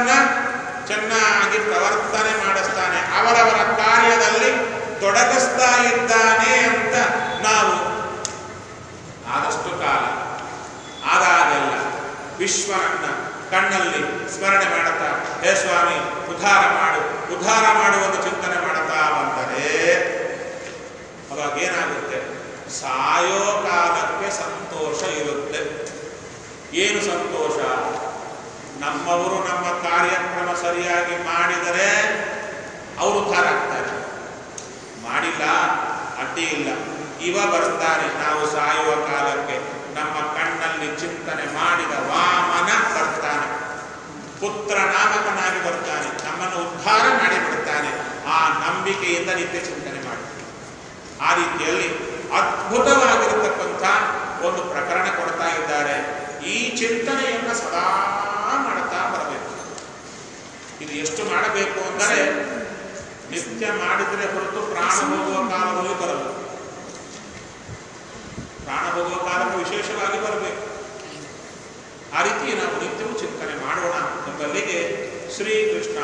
ಚೆನ್ನಾಗಿ ಪ್ರವರ್ತನೆ ಮಾಡಿಸ್ತಾನೆ ಅವರವರ ಕಾರ್ಯದಲ್ಲಿ ತೊಡಗಿಸ್ತಾ ಇದ್ದಾನೆ ಅಂತ ನಾವು ಆದಷ್ಟು ಕಾಲ ಆದಾಗೆಲ್ಲ ವಿಶ್ವನನ್ನ ಕಣ್ಣಲ್ಲಿ ಸ್ಮರಣೆ ಮಾಡುತ್ತಾ ಹೇ ಸ್ವಾಮಿ ಉದ್ಧಾರ ಮಾಡು ಉದ್ಧಾರ ಮಾಡುವಂತ ಚಿಂತನೆ ಮಾಡುತ್ತಾ ಬಂದರೆ ಅವಾಗ ಏನಾಗುತ್ತೆ ಸಾಯೋ ಕಾಲಕ್ಕೆ ಸಂತೋಷ ಇರುತ್ತೆ ಏನು ಸಂತೋಷ ನಮ್ಮವರು ನಮ್ಮ ಕಾರ್ಯಕ್ರಮ ಸರಿಯಾಗಿ ಮಾಡಿದರೆ ಅವರು ಉದ್ಧಾರ ಆಗ್ತಾರೆ ಮಾಡಿಲ್ಲ ಅಡ್ಡಿ ಇಲ್ಲ ಇವ ಬರ್ತಾನೆ ನಾವು ಸಾಯುವ ಕಾಲಕ್ಕೆ ನಮ್ಮ ಕಣ್ಣಲ್ಲಿ ಚಿಂತನೆ ಮಾಡಿದ ವಾಮನ ಬರ್ತಾನೆ ಪುತ್ರ ನಾಮಕನಾಗಿ ಬರ್ತಾನೆ ನಮ್ಮನ್ನು ಉದ್ಧಾರ ಮಾಡಿಬಿಡ್ತಾನೆ ಆ ನಂಬಿಕೆಯಿಂದ ನಿತ್ಯ ಚಿಂತನೆ ಮಾಡಿ ಆ ರೀತಿಯಲ್ಲಿ ಅದ್ಭುತವಾಗಿರತಕ್ಕಂಥ ಒಂದು ಪ್ರಕರಣ ಕೊಡ್ತಾ ಇದ್ದಾರೆ ಈ ಚಿಂತನೆಯನ್ನು ಸದಾ ಮಾಡುತ್ತಾ ಬರಬೇಕು ಇದು ಎಷ್ಟು ಮಾಡಬೇಕು ಅಂದರೆ ನಿತ್ಯ ಮಾಡಿದರೆ ಹೊರತು ಪ್ರಾಣ ಹೋಗುವ ಕಾಲದಲ್ಲಿ ಬರಲ್ಲ ಪ್ರಾಣ ಹೋಗುವ ಕಾಲಕ್ಕೆ ವಿಶೇಷವಾಗಿ ಬರಬೇಕು ಆ ರೀತಿ ನಾವು ನಿತ್ಯವೂ ಚಿಂತನೆ ಮಾಡೋಣ ಎಂಬಲ್ಲಿಗೆ ಶ್ರೀಕೃಷ್ಣ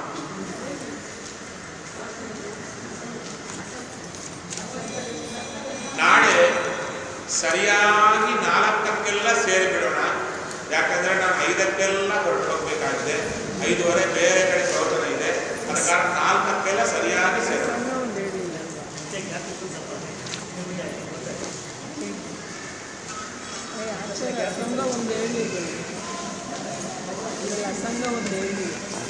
ನಾಳೆ ಸರಿಯಾಗಿ ನಾಲ್ಕಕ್ಕೆಲ್ಲ ಸೇರಿಬಿಡೋಣ ಯಾಕಂದ್ರೆ ನಾನು ಐದಕ್ಕೆಲ್ಲ ಹೊರಟು ಹೋಗ್ಬೇಕಾಗಿದೆ ಐದುವರೆ ಬೇರೆ ಕಡೆ ಪ್ರವಚನ ಇದೆ ಅದ ಕಾರಣ ನಾಲ್ಕಕ್ಕೆಲ್ಲ ಸರಿಯಾಗಿ ಸೇರೋಣ ಮತ್ತೆ ಗ್ಯಾಪ್ ಸ್ವಲ್ಪ ನಿಮಗೆ ಗೊತ್ತಾಯ್ತು ಸಂಘ ಒಂದು ಹೇಳಿದೆ ಇದೆಲ್ಲ ಸಂಘ ಒಂದು ಹೇಳಿದೆ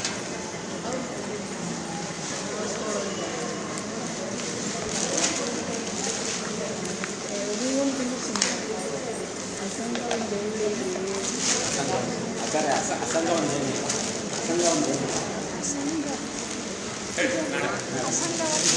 ಒಂದು ತಿಂಗಳು ಅಸಂಘ ಒಂದು ಹೇಳಿದೆ ಅಸಂಗ ಆಚಾರ್ಯ ಅಸ ಅಸಂಗ ಒಂದು ಹೇಳಿ ಅಸಂಗ ಒಂದು ಹೇಳಿ ಹೇಳಿ ನಾಳೆ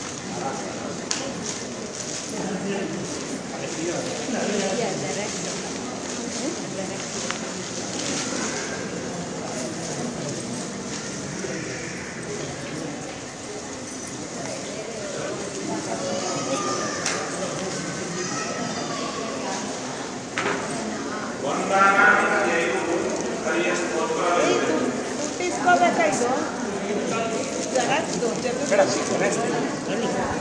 ಒಂದಾನೈದು ಹರಿಯ ಸ್ತೋತ್ರವಿದೆ ಇಸ್ಕೋಬೇಕಾಯ್ತು ಜಗತ್ತು ಬೇಡ